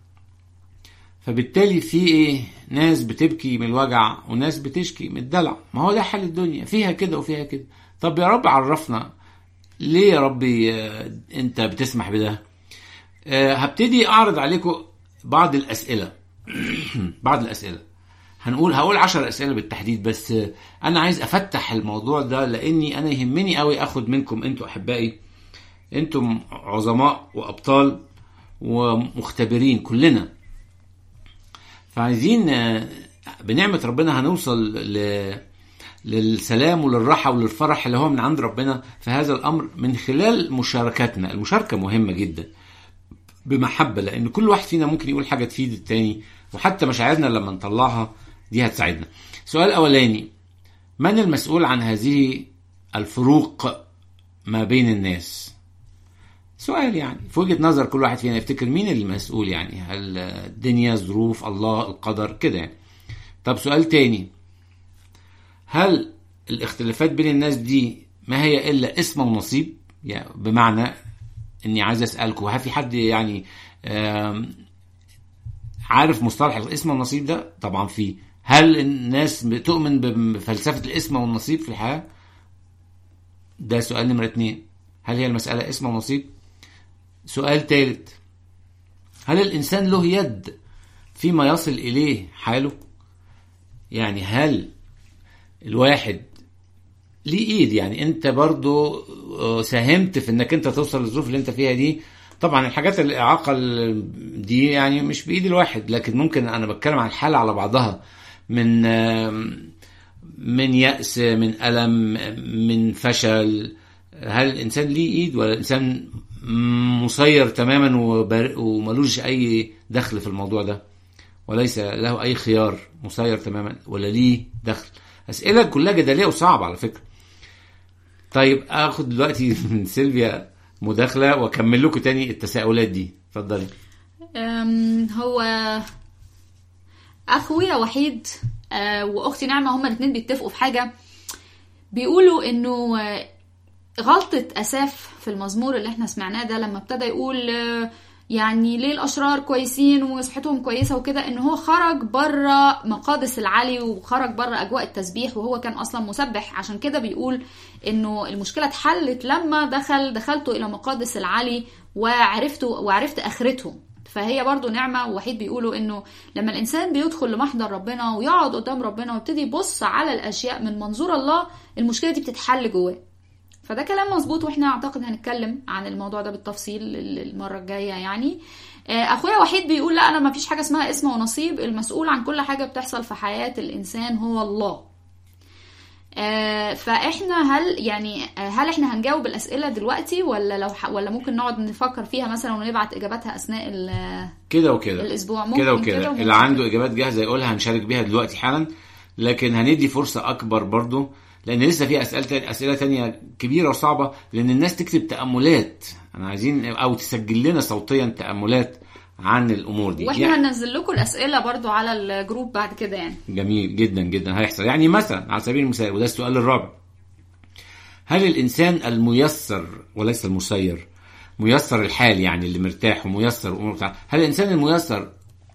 فبالتالي في ايه ناس بتبكي من الوجع وناس بتشكي من الدلع ما هو ده حال الدنيا فيها كده وفيها كده طب يا رب عرفنا ليه يا ربي آه، انت بتسمح بده آه، هبتدي اعرض عليكم بعض الاسئله بعض الاسئله هنقول هقول 10 اسئله بالتحديد بس آه، انا عايز افتح الموضوع ده لاني انا يهمني قوي اخد منكم انتوا احبائي انتم عظماء وابطال ومختبرين كلنا فعايزين آه، بنعمه ربنا هنوصل ل للسلام وللراحة وللفرح اللي هو من عند ربنا في هذا الأمر من خلال مشاركتنا المشاركة مهمة جدا بمحبة لأن كل واحد فينا ممكن يقول حاجة تفيد التاني وحتى مشاعرنا لما نطلعها دي هتساعدنا سؤال أولاني من المسؤول عن هذه الفروق ما بين الناس سؤال يعني في وجهة نظر كل واحد فينا يفتكر مين المسؤول يعني هل الدنيا ظروف الله القدر كده يعني طب سؤال تاني هل الاختلافات بين الناس دي ما هي الا اسم ونصيب يعني بمعنى اني عايز اسالكم هل في حد يعني آم، عارف مصطلح الاسم والنصيب ده طبعا في هل الناس بتؤمن بفلسفه الاسم والنصيب في الحياه ده سؤال نمرة اتنين هل هي المسألة اسم ونصيب سؤال ثالث هل الإنسان له يد فيما يصل إليه حاله يعني هل الواحد ليه ايد يعني انت برضو آه، ساهمت في انك انت توصل للظروف اللي انت فيها دي طبعا الحاجات الاعاقه ال- دي يعني مش بايد الواحد لكن ممكن انا بتكلم عن الحاله على بعضها من آم، من يأس من ألم من فشل هل الإنسان ليه إيد ولا الإنسان مسير تماما وبر- وملوش أي دخل في الموضوع ده وليس له أي خيار مسير تماما ولا ليه دخل أسئلة كلها جدلية وصعبة على فكرة طيب اخد دلوقتي من سيلفيا مداخله واكمل لكم تاني التساؤلات دي اتفضلي
أم، هو اخويا وحيد آه، واختي نعمه هما الاثنين بيتفقوا في حاجه بيقولوا انه آه، غلطه اساف في المزمور اللي احنا سمعناه ده لما ابتدى يقول آه، يعني ليه الاشرار كويسين وصحتهم كويسه وكده ان هو خرج بره مقادس العلي وخرج بره اجواء التسبيح وهو كان اصلا مسبح عشان كده بيقول انه المشكله اتحلت لما دخل دخلت الى مقادس العلي وعرفت وعرفت اخرتهم فهي برضو نعمة ووحيد بيقولوا انه لما الانسان بيدخل لمحضر ربنا ويقعد قدام ربنا ويبتدي يبص على الاشياء من منظور الله المشكلة دي بتتحل جواه فده كلام مظبوط واحنا اعتقد هنتكلم عن الموضوع ده بالتفصيل المرة الجاية يعني اخويا وحيد بيقول لا انا ما فيش حاجة اسمها اسم ونصيب المسؤول عن كل حاجة بتحصل في حياة الانسان هو الله فاحنا هل يعني هل احنا هنجاوب الاسئله دلوقتي ولا لو ح... ولا ممكن نقعد نفكر فيها مثلا ونبعت اجاباتها اثناء ال...
كده وكده
الاسبوع ممكن
كده وكده اللي عنده اجابات جاهزه يقولها هنشارك بيها دلوقتي حالا لكن هندي فرصه اكبر برضو لان لسه في اسئله تانية اسئله تانية كبيره وصعبه لان الناس تكتب تاملات انا عايزين او تسجل لنا صوتيا تاملات عن الامور دي
واحنا يعني هننزل لكم الاسئله برضو على الجروب بعد كده يعني
جميل جدا جدا هيحصل يعني مثلا على سبيل المثال وده السؤال الرابع هل الانسان الميسر وليس المسير ميسر الحال يعني اللي مرتاح وميسر امور بتاع هل الانسان الميسر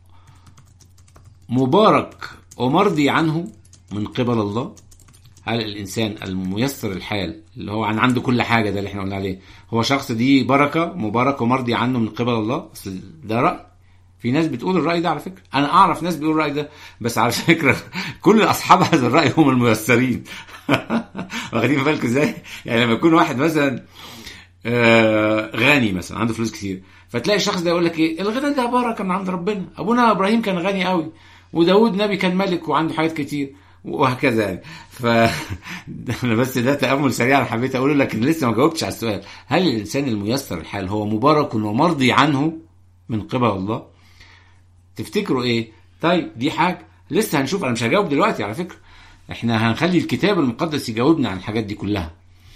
مبارك ومرضي عنه من قبل الله هل الانسان الميسر الحال اللي هو عن عنده كل حاجه ده اللي احنا قلنا عليه هو شخص دي بركه مبارك ومرضي عنه من قبل الله اصل ده راي في ناس بتقول الراي ده على فكره انا اعرف ناس بيقول الراي ده بس على فكره كل اصحاب هذا الراي هم الميسرين واخدين بالك ازاي يعني لما يكون واحد مثلا غني مثلا عنده فلوس كتير فتلاقي الشخص ده يقول لك ايه الغنى ده بركه من عند ربنا ابونا ابراهيم كان غني قوي وداود نبي كان ملك وعنده حاجات كتير وهكذا يعني ف انا بس ده تامل سريع انا حبيت اقوله لكن لسه ما جاوبتش على السؤال هل الانسان الميسر الحال هو مبارك ومرضي عنه من قبل الله تفتكروا ايه طيب دي حاجه لسه هنشوف انا مش هجاوب دلوقتي على فكره احنا هنخلي الكتاب المقدس يجاوبنا عن الحاجات دي كلها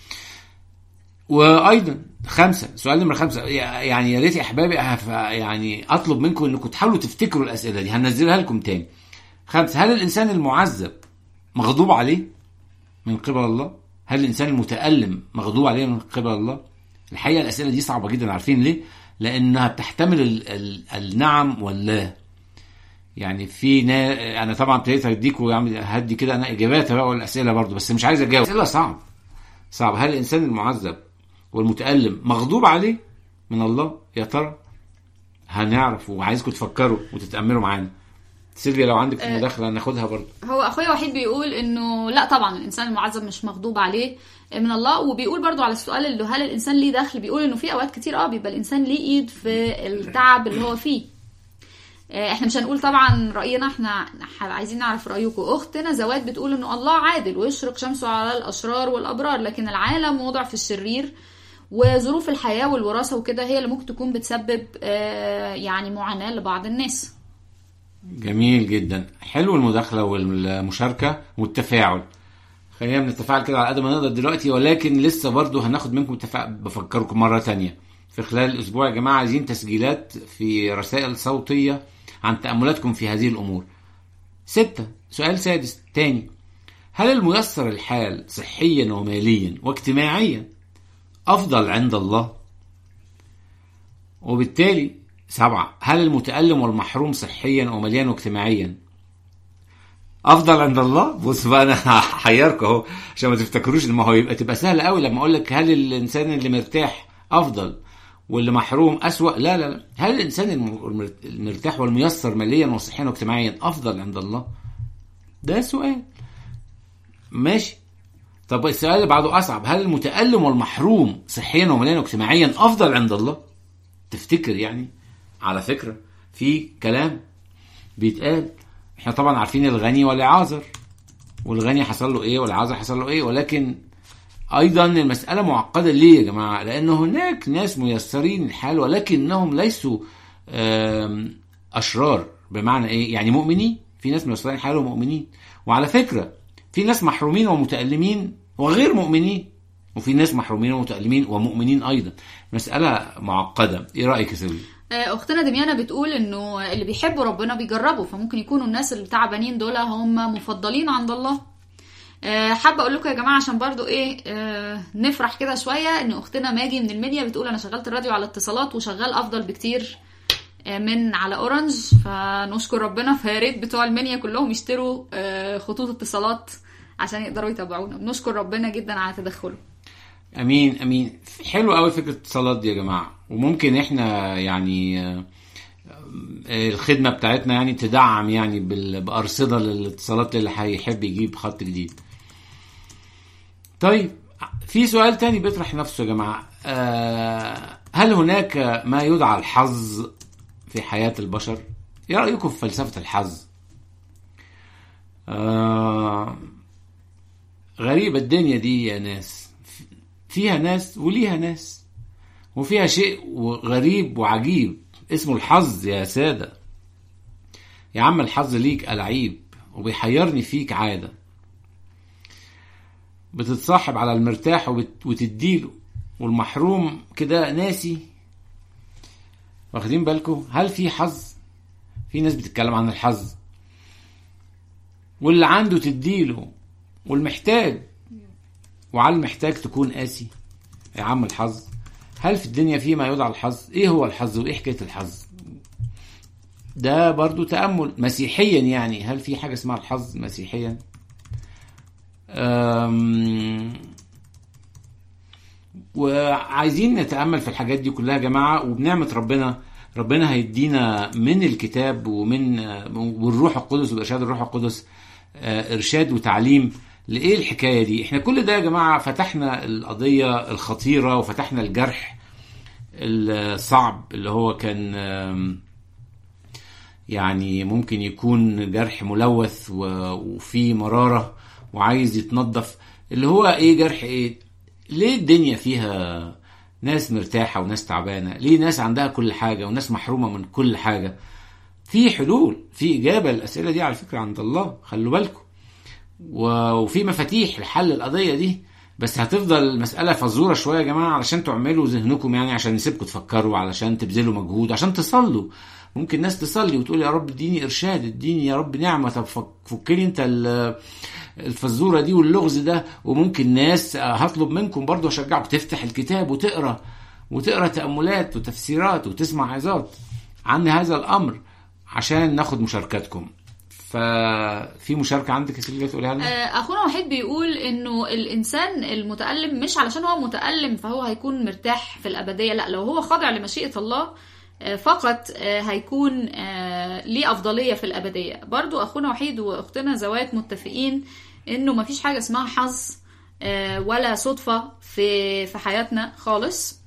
وايضا خمسه سؤال نمره خمسه يعني يا ريت يا احبابي يعني اطلب منكم انكم تحاولوا تفتكروا الاسئله دي هنزلها لكم تاني خمسه هل الانسان المعذب مغضوب عليه من قبل الله هل الانسان المتالم مغضوب عليه من قبل الله الحقيقه الاسئله دي صعبه جدا عارفين ليه لانها بتحتمل ال ال النعم واللا يعني في نا... انا طبعا ابتديت اديكوا يعني هدي كده انا اجابات بقى والاسئله برضو بس مش عايز اجاوب اسئله صعب صعب هل الانسان المعذب والمتالم مغضوب عليه من الله يا ترى هنعرف وعايزكم تفكروا وتتاملوا معانا سيلفيا لو عندك في مداخله ناخدها برضه
هو اخويا وحيد بيقول انه لا طبعا الانسان المعذب مش مغضوب عليه من الله وبيقول برضو على السؤال اللي هل الانسان ليه دخل بيقول انه في اوقات كتير اه بيبقى الانسان ليه ايد في التعب اللي هو فيه احنا مش هنقول طبعا راينا احنا عايزين نعرف رايكم اختنا زواد بتقول انه الله عادل ويشرق شمسه على الاشرار والابرار لكن العالم وضع في الشرير وظروف الحياه والوراثه وكده هي اللي ممكن تكون بتسبب يعني معاناه لبعض الناس
جميل جدا حلو المداخله والمشاركه والتفاعل خلينا نتفاعل كده على قد ما نقدر دلوقتي ولكن لسه برضه هناخد منكم تفاعل بفكركم مره تانية في خلال الاسبوع يا جماعه عايزين تسجيلات في رسائل صوتيه عن تاملاتكم في هذه الامور ستة سؤال سادس تاني هل الميسر الحال صحيا وماليا واجتماعيا افضل عند الله وبالتالي سبعة هل المتألم والمحروم صحيا وماليا واجتماعيا افضل عند الله بص بقى انا هحيركم اهو عشان ما تفتكروش ما هو يبقى تبقى سهله قوي لما اقول لك هل الانسان اللي مرتاح افضل واللي محروم اسوا لا لا لا هل الانسان المرتاح والميسر ماليا وصحيا واجتماعيا افضل عند الله ده سؤال ماشي طب السؤال اللي بعده اصعب هل المتألم والمحروم صحيا وماليا واجتماعيا افضل عند الله تفتكر يعني على فكرة في كلام بيتقال احنا طبعا عارفين الغني والعازر والغني حصل له ايه والعازر حصل له ايه ولكن ايضا المسألة معقدة ليه يا جماعة لان هناك ناس ميسرين الحال ولكنهم ليسوا اشرار بمعنى ايه يعني مؤمنين في ناس ميسرين الحال ومؤمنين وعلى فكرة في ناس محرومين ومتألمين وغير مؤمنين وفي ناس محرومين ومتألمين ومؤمنين ايضا مسألة معقدة ايه رأيك يا سيدي
اختنا دميانه بتقول انه اللي بيحبوا ربنا بيجربوا فممكن يكونوا الناس اللي تعبانين دول هم مفضلين عند الله حابه اقول لكم يا جماعه عشان برضو ايه نفرح كده شويه ان اختنا ماجي من المنيا بتقول انا شغلت الراديو على اتصالات وشغال افضل بكتير من على اورنج فنشكر ربنا فيا ريت بتوع المنيا كلهم يشتروا خطوط اتصالات عشان يقدروا يتابعونا بنشكر ربنا جدا على تدخله
امين امين حلو قوي فكره الاتصالات دي يا جماعه وممكن احنا يعني الخدمه بتاعتنا يعني تدعم يعني بال- بارصده للاتصالات اللي هيحب يجيب خط جديد طيب في سؤال تاني بيطرح نفسه يا جماعه آه، هل هناك ما يدعى الحظ في حياه البشر ايه رايكم في فلسفه الحظ آه، غريبه الدنيا دي يا ناس فيها ناس وليها ناس وفيها شيء غريب وعجيب اسمه الحظ يا سادة يا عم الحظ ليك ألعيب وبيحيرني فيك عادة بتتصاحب على المرتاح وبت... وتديله والمحروم كده ناسي واخدين بالكم هل في حظ في ناس بتتكلم عن الحظ واللي عنده تديله والمحتاج وعلى المحتاج تكون قاسي يا عم الحظ هل في الدنيا في ما يدعى الحظ ايه هو الحظ وايه حكايه الحظ ده برضو تأمل مسيحيا يعني هل في حاجة اسمها الحظ مسيحيا أم... وعايزين نتأمل في الحاجات دي كلها يا جماعة وبنعمة ربنا ربنا هيدينا من الكتاب ومن والروح القدس وإرشاد الروح القدس آه، إرشاد وتعليم لإيه الحكاية دي احنا كل ده يا جماعة فتحنا القضية الخطيرة وفتحنا الجرح الصعب اللي هو كان آم، يعني ممكن يكون جرح ملوث و- وفيه مرارة وعايز يتنظف اللي هو ايه جرح ايه ليه الدنيا فيها ناس مرتاحة وناس تعبانة ليه ناس عندها كل حاجة وناس محرومة من كل حاجة في حلول في إجابة للأسئلة دي على فكرة عند الله خلوا بالكم و- وفي مفاتيح لحل القضية دي بس هتفضل المسألة فزورة شوية يا جماعة علشان تعملوا ذهنكم يعني عشان نسيبكم تفكروا علشان تبذلوا مجهود عشان تصلوا ممكن ناس تصلي وتقول يا رب اديني إرشاد اديني يا رب نعمة طب فك- فكني انت ال- الفزورة دي واللغز ده وممكن ناس آه، هطلب منكم برضو اشجعكم تفتح الكتاب وتقرا وتقرا تأملات وتفسيرات وتسمع عظات عن هذا الأمر عشان ناخد مشاركاتكم ففي مشاركة عندك يا سيدي تقولها لنا؟
آه، اخونا وحيد بيقول انه الانسان المتالم مش علشان هو متالم فهو هيكون مرتاح في الابديه لا لو هو خاضع لمشيئه الله آه، فقط آه، هيكون آه، ليه افضليه في الابديه برضو اخونا وحيد واختنا زوات متفقين انه مفيش حاجه اسمها حظ آه، ولا صدفه في في حياتنا خالص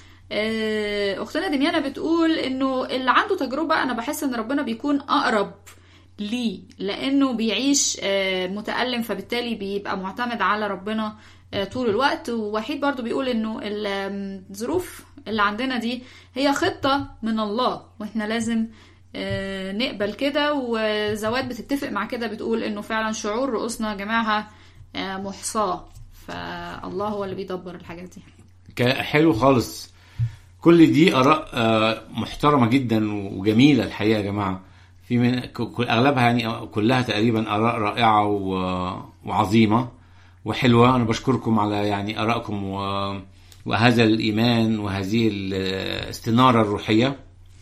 آه، اختنا دميانة بتقول انه اللي عنده تجربة انا بحس ان ربنا بيكون اقرب ليه لانه بيعيش آه، متألم فبالتالي بيبقى معتمد على ربنا آه، طول الوقت ووحيد برضو بيقول انه الظروف اللي عندنا دي هي خطة من الله واحنا لازم آه، نقبل كده وزواد بتتفق مع كده بتقول انه فعلا شعور رؤوسنا جماعها آه، محصاة فالله هو اللي بيدبر الحاجات دي
ك- حلو خالص كل دي اراء آه، محترمه جدا وجميله الحقيقه يا جماعه في من ك- ك- اغلبها يعني كلها تقريبا اراء رائعه و- وعظيمه وحلوه انا بشكركم على يعني ارائكم و- وهذا الايمان وهذه الاستناره الروحيه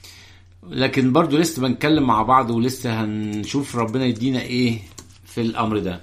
لكن برضو لسه بنتكلم مع بعض ولسه هنشوف ربنا يدينا ايه في الامر ده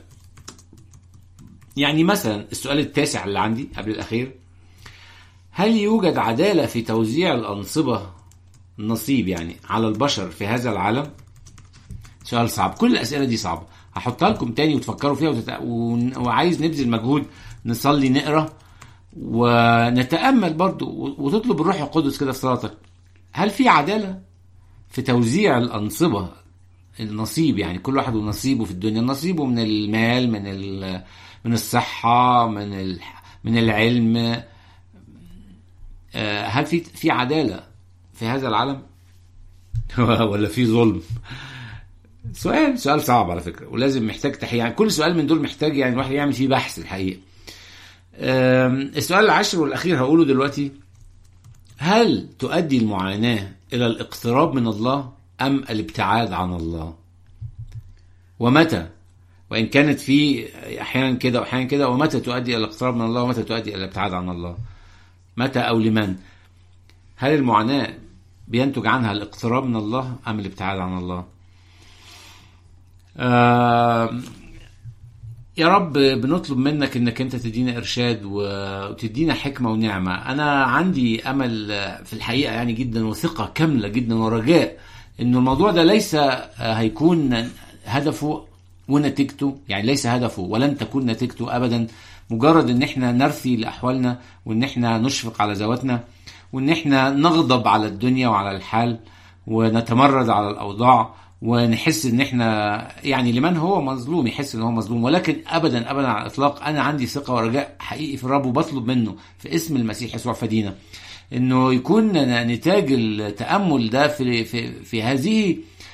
يعني مثلا السؤال التاسع اللي عندي قبل الاخير هل يوجد عدالة في توزيع الأنصبة النصيب يعني على البشر في هذا العالم؟ سؤال صعب كل الأسئلة دي صعبة هحطها لكم تاني وتفكروا فيها وتت... ون- وعايز نبذل مجهود نصلي نقرا ونتأمل برضو و- وتطلب الروح القدس كده في صلاتك هل في عدالة في توزيع الأنصبة النصيب يعني كل واحد ونصيبه في الدنيا نصيبه من المال من ال... من الصحة من ال... من العلم آه، هل في في عداله في هذا العالم ولا في ظلم سؤال سؤال صعب على فكره ولازم محتاج تحقيق يعني كل سؤال من دول محتاج يعني الواحد يعمل فيه بحث الحقيقه آم، السؤال العاشر والاخير هقوله دلوقتي هل تؤدي المعاناه الى الاقتراب من الله ام الابتعاد عن الله ومتى وان كانت في احيانا كده واحيانا كده ومتى تؤدي الى الاقتراب من الله ومتى تؤدي الى الابتعاد عن الله متى أو لمن هل المعاناة بينتج عنها الاقتراب من الله أم الابتعاد عن الله آه يا رب بنطلب منك انك انت تدينا ارشاد وتدينا حكمه ونعمه انا عندي امل في الحقيقه يعني جدا وثقه كامله جدا ورجاء انه الموضوع ده ليس هيكون هدفه ونتيجته يعني ليس هدفه ولن تكون نتيجته ابدا مجرد ان احنا نرثي لاحوالنا وان احنا نشفق على ذواتنا وان احنا نغضب على الدنيا وعلى الحال ونتمرد على الاوضاع ونحس ان احنا يعني لمن هو مظلوم يحس ان هو مظلوم ولكن ابدا ابدا على الاطلاق انا عندي ثقه ورجاء حقيقي في الرب وبطلب منه في اسم المسيح يسوع فدينا انه يكون نتاج التامل ده في في في هذه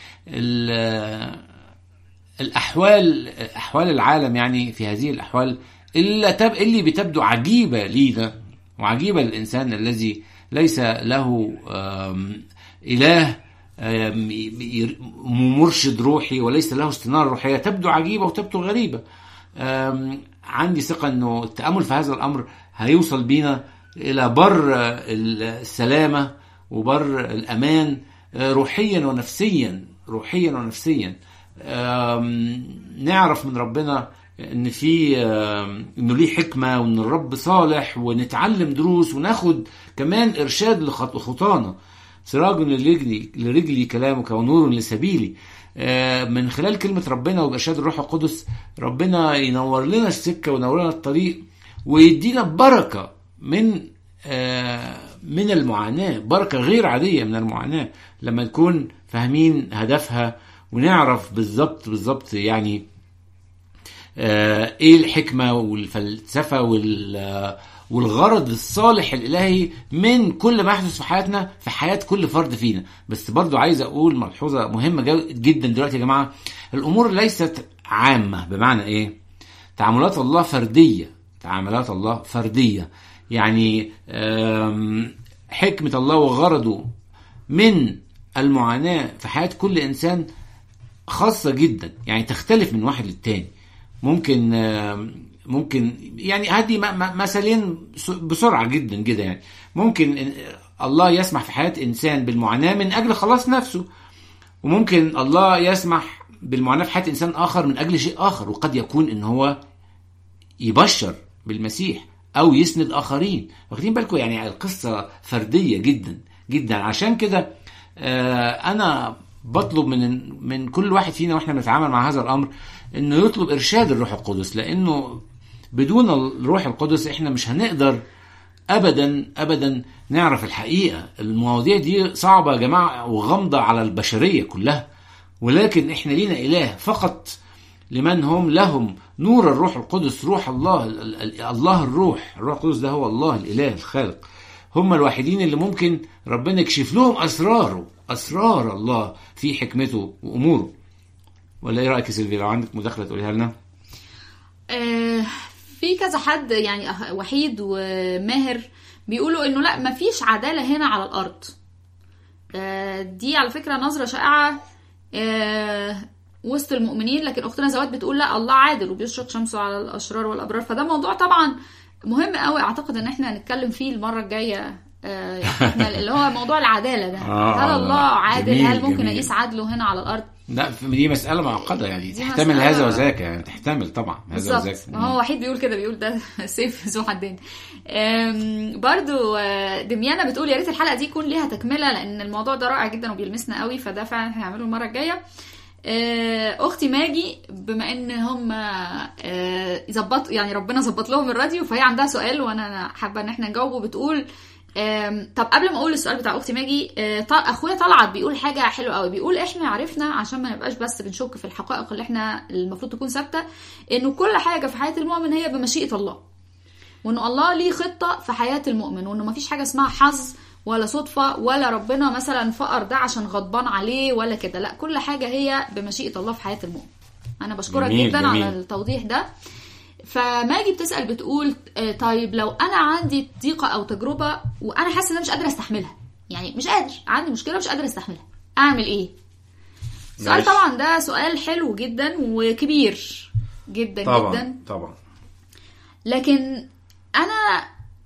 الاحوال احوال العالم يعني في هذه الاحوال اللي, تب اللي بتبدو عجيبه لينا وعجيبه للانسان الذي ليس له اله مرشد روحي وليس له استنارة روحية تبدو عجيبة وتبدو غريبة عندي ثقة أنه التأمل في هذا الأمر هيوصل بينا إلى بر السلامة وبر الأمان روحيا ونفسيا روحيا ونفسيا نعرف من ربنا ان في انه ليه حكمه وان الرب صالح ونتعلم دروس وناخد كمان ارشاد لخطانا سراج لرجلي لرجلي كلامك ونور لسبيلي من خلال كلمة ربنا وبإرشاد الروح القدس ربنا ينور لنا السكة وينور لنا الطريق ويدينا بركة من من المعاناة بركة غير عادية من المعاناة لما نكون فاهمين هدفها ونعرف بالظبط بالظبط يعني ايه الحكمة والفلسفة وال والغرض الصالح الالهي من كل ما يحدث في حياتنا في حياه كل فرد فينا بس برضو عايز اقول ملحوظه مهمه جدا دلوقتي يا جماعه الامور ليست عامه بمعنى ايه تعاملات الله فرديه تعاملات الله فرديه يعني حكمه الله وغرضه من المعاناه في حياه كل انسان خاصه جدا يعني تختلف من واحد للتاني ممكن ممكن يعني هدي مثلين بسرعه جدا كده يعني ممكن الله يسمح في حياه انسان بالمعاناه من اجل خلاص نفسه وممكن الله يسمح بالمعاناه في حياه انسان اخر من اجل شيء اخر وقد يكون ان هو يبشر بالمسيح او يسند اخرين واخدين بالكم يعني القصه فرديه جدا جدا عشان كده انا بطلب من من كل واحد فينا واحنا بنتعامل مع هذا الامر انه يطلب ارشاد الروح القدس لانه بدون الروح القدس احنا مش هنقدر ابدا ابدا نعرف الحقيقه المواضيع دي صعبه يا جماعه وغامضه على البشريه كلها ولكن احنا لينا اله فقط لمن هم لهم نور الروح القدس روح الله الله الروح الروح القدس ده هو الله الاله الخالق هم الوحيدين اللي ممكن ربنا يكشف لهم اسراره اسرار الله في حكمته واموره ولا ايه رايك يا سيلفي لو عندك مداخله تقوليها لنا
آه في كذا حد يعني وحيد وماهر بيقولوا انه لا مفيش عداله هنا على الارض آه دي على فكره نظره شائعه آه وسط المؤمنين لكن اختنا زواد بتقول لا الله عادل وبيشرق شمسه على الاشرار والابرار فده موضوع طبعا مهم قوي اعتقد ان احنا هنتكلم فيه المره الجايه آه احنا اللي هو موضوع العداله ده
آه
هل الله عادل
جميل
هل ممكن
جميل.
اقيس عدله هنا على الارض
لا دي مساله معقده يعني
دي
تحتمل
مسألة-
هذا وذاك يعني تحتمل طبعا هذا وذاك
بالظبط ما هو وحيد بيقول كده بيقول ده سيف ذو حدين أم، برضو آه، دميانة بتقول يا ريت الحلقه دي يكون ليها تكمله لان الموضوع ده رائع جدا وبيلمسنا قوي فده فعلا هنعمله المره الجايه آه، اختي ماجي بما ان هم آه، ظبط يعني ربنا ظبط لهم الراديو فهي عندها سؤال وانا حابه ان احنا نجاوبه بتقول آم، طب قبل ما اقول السؤال بتاع اختي ماجي آه، ط- اخويا طلعت بيقول حاجه حلوه قوي بيقول احنا عرفنا عشان ما نبقاش بس بنشك في الحقائق اللي احنا المفروض تكون ثابته انه كل حاجه في حياه المؤمن هي بمشيئه الله وانه الله ليه خطه في حياه المؤمن وانه مفيش حاجه اسمها حظ ولا صدفه ولا ربنا مثلا فقر ده عشان غضبان عليه ولا كده لا كل حاجه هي بمشيئه الله في حياه المؤمن انا بشكرك
جميل،
جدا
جميل.
على التوضيح ده فماجي بتسال بتقول آه، طيب لو انا عندي ضيقه او تجربه وانا حاسه ان انا مش قادره استحملها يعني مش قادر عندي مشكله مش قادره استحملها اعمل ايه السؤال
ماشي.
طبعا ده سؤال حلو جدا وكبير جدا جدا
طبعا طبعا
لكن انا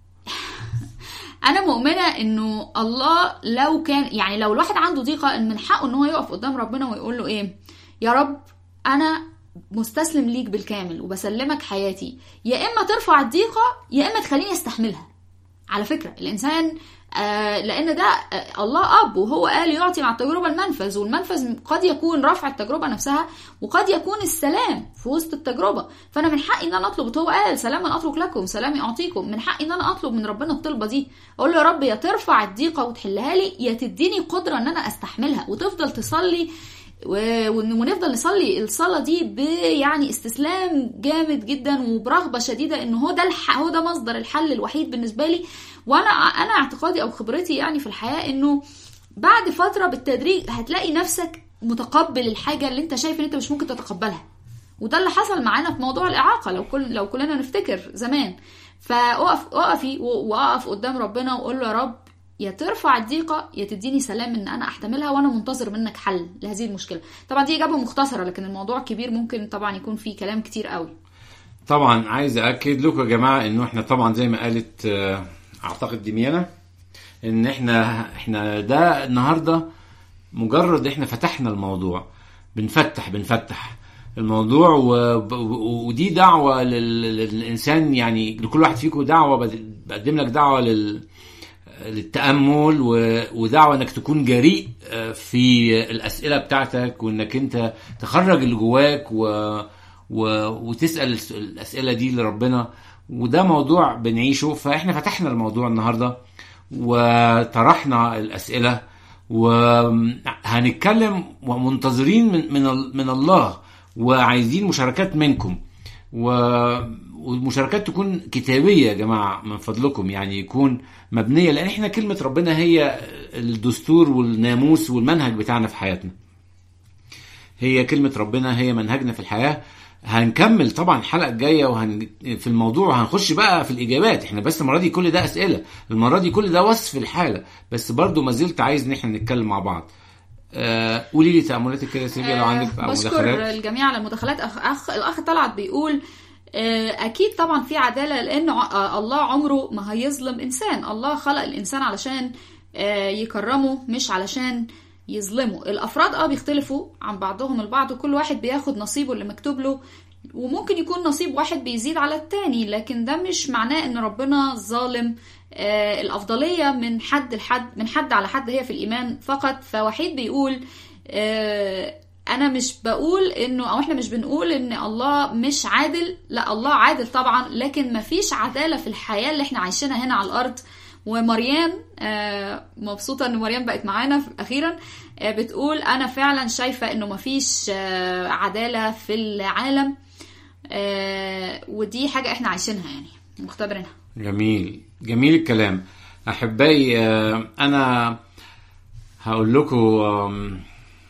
انا مؤمنه انه الله لو كان يعني لو الواحد عنده ضيقه ان من حقه ان هو يقف قدام ربنا ويقول له ايه يا رب انا مستسلم ليك بالكامل وبسلمك حياتي يا اما ترفع الضيقه يا اما تخليني استحملها على فكره الانسان آه لان ده آه الله اب وهو قال يعطي مع التجربه المنفذ والمنفذ قد يكون رفع التجربه نفسها وقد يكون السلام في وسط التجربه فانا من حقي ان انا اطلب هو قال سلاما اترك لكم سلامي اعطيكم من حقي ان انا اطلب من ربنا الطلبه دي اقول له يا رب يا ترفع الضيقه وتحلها لي يا تديني قدره ان انا استحملها وتفضل تصلي ونفضل نصلي الصلاة دي بيعني استسلام جامد جدا وبرغبة شديدة ان هو ده الح... هو ده مصدر الحل الوحيد بالنسبة لي وانا انا اعتقادي او خبرتي يعني في الحياة انه بعد فترة بالتدريج هتلاقي نفسك متقبل الحاجة اللي انت شايف ان انت مش ممكن تتقبلها وده اللي حصل معانا في موضوع الإعاقة لو كل لو كلنا نفتكر زمان فاقف اقفي واقف قدام ربنا واقول له يا رب يا ترفع الضيقه يا تديني سلام ان انا احتملها وانا منتظر منك حل لهذه المشكله طبعا دي اجابه مختصره لكن الموضوع كبير ممكن طبعا يكون فيه كلام كتير قوي
طبعا عايز اكد لكم يا جماعه انه احنا طبعا زي ما قالت اعتقد ديميانا ان احنا احنا ده النهارده مجرد احنا فتحنا الموضوع بنفتح بنفتح الموضوع و... ودي دعوه لل... للانسان يعني لكل واحد فيكم دعوه بقدم لك دعوه لل للتامل ودعوه انك تكون جريء في الاسئله بتاعتك وانك انت تخرج اللي جواك و... و... وتسال الاسئله دي لربنا وده موضوع بنعيشه فاحنا فتحنا الموضوع النهارده وطرحنا الاسئله وهنتكلم ومنتظرين من من من الله وعايزين مشاركات منكم و والمشاركات تكون كتابيه يا جماعه من فضلكم يعني يكون مبنيه لان احنا كلمه ربنا هي الدستور والناموس والمنهج بتاعنا في حياتنا. هي كلمه ربنا هي منهجنا في الحياه هنكمل طبعا الحلقه الجايه وهن في الموضوع هنخش بقى في الاجابات احنا بس المره دي كل ده اسئله المره دي كل ده وصف الحاله بس برضو ما زلت عايز ان احنا نتكلم مع بعض آه قولي لي تاملاتك كده سيبي لو عندك
آه بشكر الجميع على المداخلات اخ, أخ الاخ طلعت بيقول اكيد طبعا في عداله لان الله عمره ما هيظلم انسان الله خلق الانسان علشان يكرمه مش علشان يظلمه الافراد اه بيختلفوا عن بعضهم البعض وكل واحد بياخد نصيبه اللي مكتوب له وممكن يكون نصيب واحد بيزيد على التاني لكن ده مش معناه ان ربنا ظالم آه الافضليه من حد لحد من حد على حد هي في الايمان فقط فوحيد بيقول آه انا مش بقول انه او احنا مش بنقول ان الله مش عادل لا الله عادل طبعا لكن مفيش عداله في الحياه اللي احنا عايشينها هنا على الارض ومريم مبسوطه ان مريم بقت معانا اخيرا بتقول انا فعلا شايفه انه مفيش عداله في العالم ودي حاجه احنا عايشينها يعني مختبرينها
جميل جميل الكلام احبائي انا هقول لكم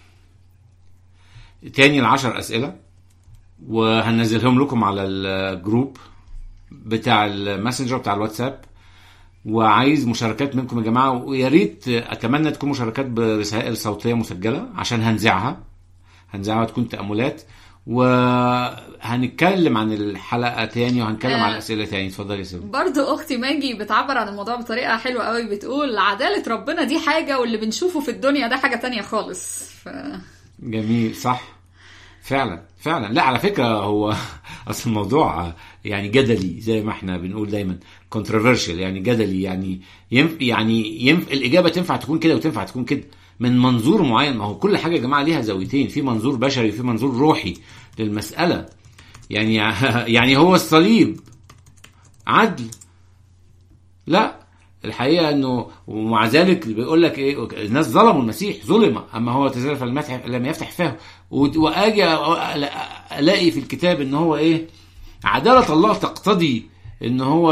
تاني العشر اسئله وهنزلهم لكم على الجروب بتاع الماسنجر بتاع الواتساب وعايز مشاركات منكم يا جماعه ويا ريت اتمنى تكون مشاركات برسائل صوتيه مسجله عشان هنذاعها هنذاعها تكون تاملات وهنتكلم عن الحلقه تاني وهنتكلم آه عن الاسئله تاني اتفضلي يا سيدي
برضو اختي ماجي بتعبر عن الموضوع بطريقه حلوه قوي بتقول عداله ربنا دي حاجه واللي بنشوفه في الدنيا ده حاجه تانية خالص ف...
جميل صح فعلا فعلا لا على فكره هو اصل الموضوع يعني جدلي زي ما احنا بنقول دايما controversial يعني جدلي يعني ينف يعني ينف الاجابه تنفع تكون كده وتنفع تكون كده من منظور معين ما هو كل حاجه يا جماعه ليها زاويتين في منظور بشري وفي منظور روحي للمساله يعني يعني هو الصليب عدل لا الحقيقه انه ومع ذلك بيقول لك ايه الناس ظلموا المسيح ظلم اما هو تزال لم يفتح فاه واجي الاقي في الكتاب ان هو ايه عداله الله تقتضي ان هو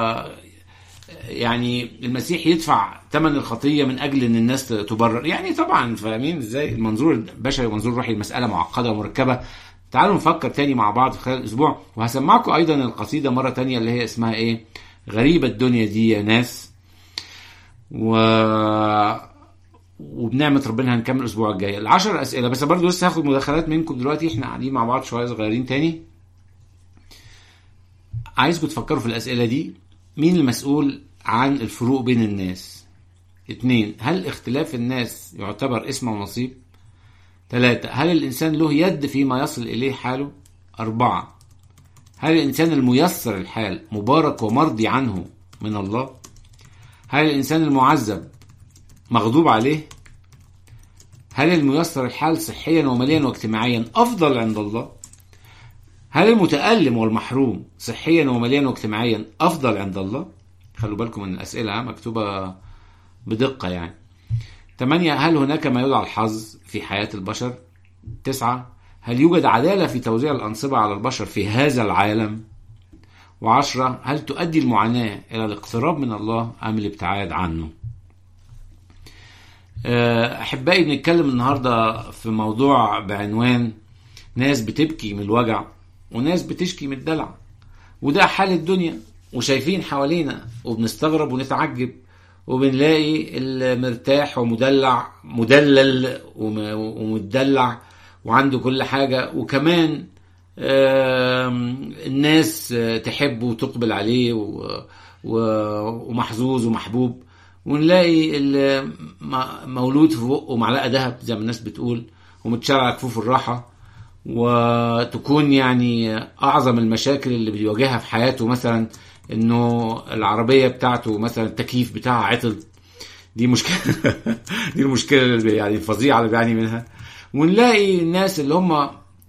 يعني المسيح يدفع ثمن الخطيه من اجل ان الناس تبرر يعني طبعا فاهمين ازاي المنظور البشري والمنظور الروحي المساله معقده ومركبه تعالوا نفكر تاني مع بعض خلال الاسبوع وهسمعكم ايضا القصيده مره تانية اللي هي اسمها ايه غريبه الدنيا دي يا ناس و وبنعمة ربنا هنكمل الأسبوع الجاي العشر أسئلة بس برضه لسه هاخد مداخلات منكم دلوقتي احنا قاعدين مع بعض شوية صغيرين تاني عايزكم تفكروا في الأسئلة دي مين المسؤول عن الفروق بين الناس اتنين هل اختلاف الناس يعتبر اسم ونصيب ثلاثة هل الإنسان له يد فيما يصل إليه حاله أربعة هل الإنسان الميسر الحال مبارك ومرضي عنه من الله هل الإنسان المعذب مغضوب عليه هل الميسر الحال صحيا وماليا واجتماعيا أفضل عند الله هل المتألم والمحروم صحيا وماليا واجتماعيا أفضل عند الله خلوا بالكم من الأسئلة مكتوبة بدقة يعني ثمانية هل هناك ما يدعى الحظ في حياة البشر تسعة هل يوجد عدالة في توزيع الأنصبة على البشر في هذا العالم وعشرة هل تؤدي المعاناة إلى الاقتراب من الله أم الابتعاد عنه أحبائي بنتكلم النهاردة في موضوع بعنوان ناس بتبكي من الوجع وناس بتشكي من الدلع وده حال الدنيا وشايفين حوالينا وبنستغرب ونتعجب وبنلاقي المرتاح ومدلع مدلل ومدلع وعنده كل حاجة وكمان الناس تحبه وتقبل عليه ومحظوظ ومحبوب ونلاقي مولود في بقه معلقة ذهب زي ما الناس بتقول ومتشرع كفوف الراحة وتكون يعني أعظم المشاكل اللي بيواجهها في حياته مثلا انه العربيه بتاعته مثلا التكييف بتاعها عطل دي مشكله دي المشكله اللي يعني الفظيعه اللي بيعاني منها ونلاقي الناس اللي هم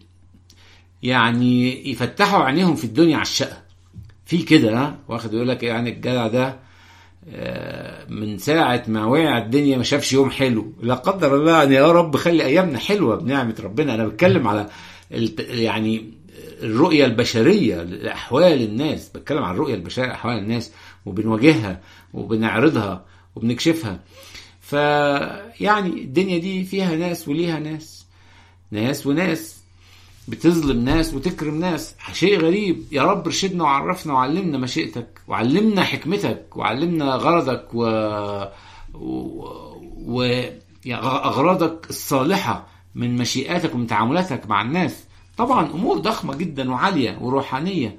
يعني يفتحوا عينيهم في الدنيا على الشقه في كده ها واخد يقول لك يعني الجدع ده من ساعة ما وقع الدنيا ما شافش يوم حلو لا قدر الله يعني يا رب خلي أيامنا حلوة بنعمة ربنا أنا بتكلم على يعني الرؤية البشرية لأحوال الناس بتكلم عن الرؤية البشرية لأحوال الناس وبنواجهها وبنعرضها وبنكشفها فيعني الدنيا دي فيها ناس وليها ناس ناس وناس بتظلم ناس وتكرم ناس شيء غريب يا رب ارشدنا وعرفنا وعلمنا مشيئتك وعلمنا حكمتك وعلمنا غرضك و, و... و... أغراضك الصالحة من مشيئاتك ومن تعاملاتك مع الناس طبعا امور ضخمه جدا وعاليه وروحانيه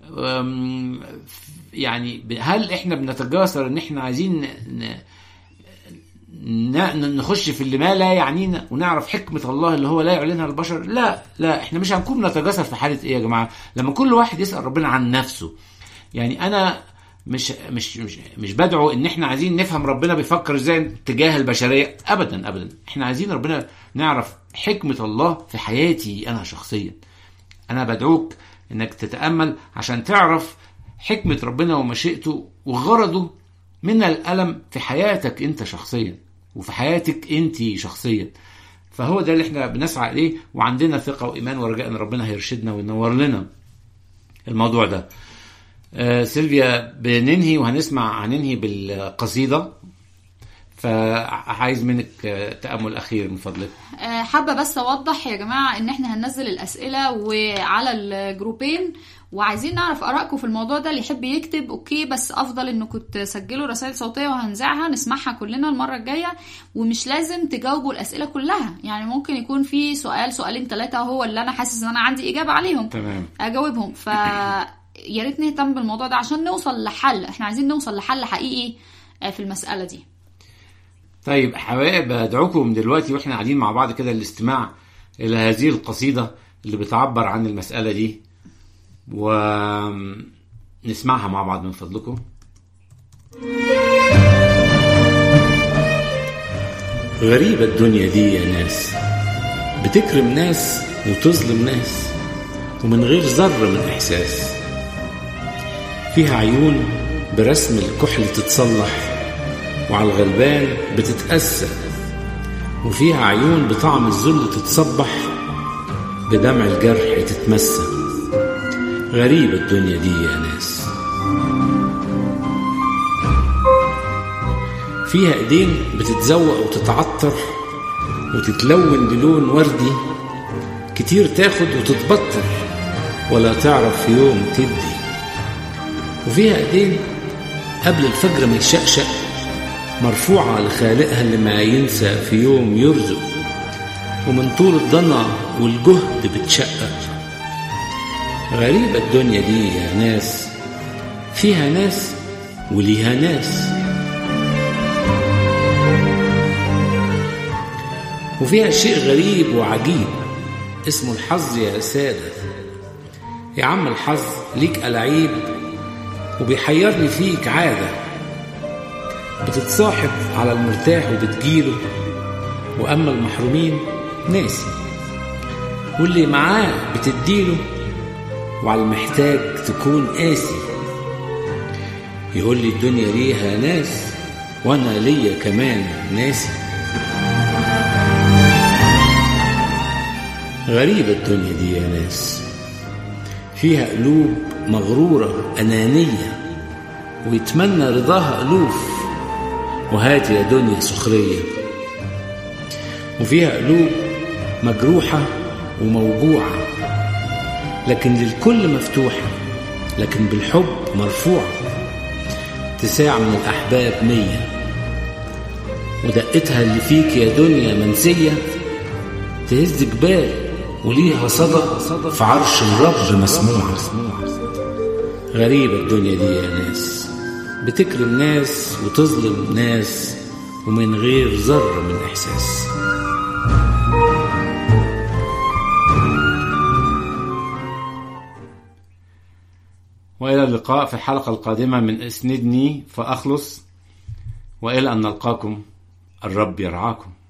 يعني هل احنا بنتجاسر ان احنا عايزين نخش في اللي ما لا يعنينا ونعرف حكمة الله اللي هو لا يعلنها البشر لا لا احنا مش هنكون بنتجاسر في حالة ايه يا جماعة لما كل واحد يسأل ربنا عن نفسه يعني انا مش مش مش مش بدعو ان احنا عايزين نفهم ربنا بيفكر ازاي تجاه البشريه ابدا ابدا احنا عايزين ربنا نعرف حكمه الله في حياتي انا شخصيا انا بدعوك انك تتامل عشان تعرف حكمه ربنا ومشيئته وغرضه من الالم في حياتك انت شخصيا وفي حياتك انت شخصيا فهو ده اللي احنا بنسعى اليه وعندنا ثقه وايمان ورجاء ان ربنا هيرشدنا وينور لنا الموضوع ده آه سيلفيا بننهي وهنسمع هننهي بالقصيده فعايز منك تامل اخير من فضلك
حابه بس اوضح يا جماعه ان احنا هننزل الاسئله وعلى الجروبين وعايزين نعرف ارائكم في الموضوع ده اللي يحب يكتب اوكي بس افضل انكم تسجلوا رسائل صوتيه وهنذاعها نسمعها كلنا المره الجايه ومش لازم تجاوبوا الاسئله كلها يعني ممكن يكون في سؤال سؤالين ثلاثه هو اللي انا حاسس ان انا عندي اجابه عليهم
تمام
اجاوبهم ف يا ريت نهتم بالموضوع ده عشان نوصل لحل احنا عايزين نوصل لحل حقيقي في المساله دي
طيب حبايب ادعوكم دلوقتي واحنا قاعدين مع بعض كده الاستماع الى هذه القصيده اللي بتعبر عن المساله دي ونسمعها مع بعض من فضلكم غريبة الدنيا دي يا ناس بتكرم ناس وتظلم ناس ومن غير ذرة من إحساس فيها عيون برسم الكحل تتصلح وعلى الغلبان بتتأسى وفيها عيون بطعم الذل تتصبح بدمع الجرح تتمسى غريبة الدنيا دي يا ناس فيها ايدين بتتزوق وتتعطر وتتلون بلون وردي كتير تاخد وتتبطر ولا تعرف في يوم تدي وفيها ايدين قبل الفجر ما يشقشق مرفوعة لخالقها اللي ما ينسى في يوم يرزق ومن طول الضنا والجهد بتشقق غريبة الدنيا دي يا ناس فيها ناس وليها ناس وفيها شيء غريب وعجيب اسمه الحظ يا سادة يا عم الحظ ليك ألعيب وبيحيرني فيك عادة بتتصاحب على المرتاح وبتجيله وأما المحرومين ناسي واللي معاه بتديله وعلى المحتاج تكون قاسي يقول لي الدنيا ليها ناس وانا ليا كمان ناسي غريبة الدنيا دي يا ناس فيها قلوب مغرورة أنانية ويتمنى رضاها ألوف وهاتي يا دنيا سخرية وفيها قلوب مجروحة وموجوعة لكن للكل مفتوحة لكن بالحب مرفوعة تساع من الأحباب مية ودقتها اللي فيك يا دنيا منسية تهز جبال وليها صدى في عرش الرب مسموع غريبة الدنيا دي يا ناس بتكرم ناس وتظلم ناس ومن غير ذرة من إحساس وإلى اللقاء في الحلقة القادمة من اسندني فأخلص وإلى أن نلقاكم الرب يرعاكم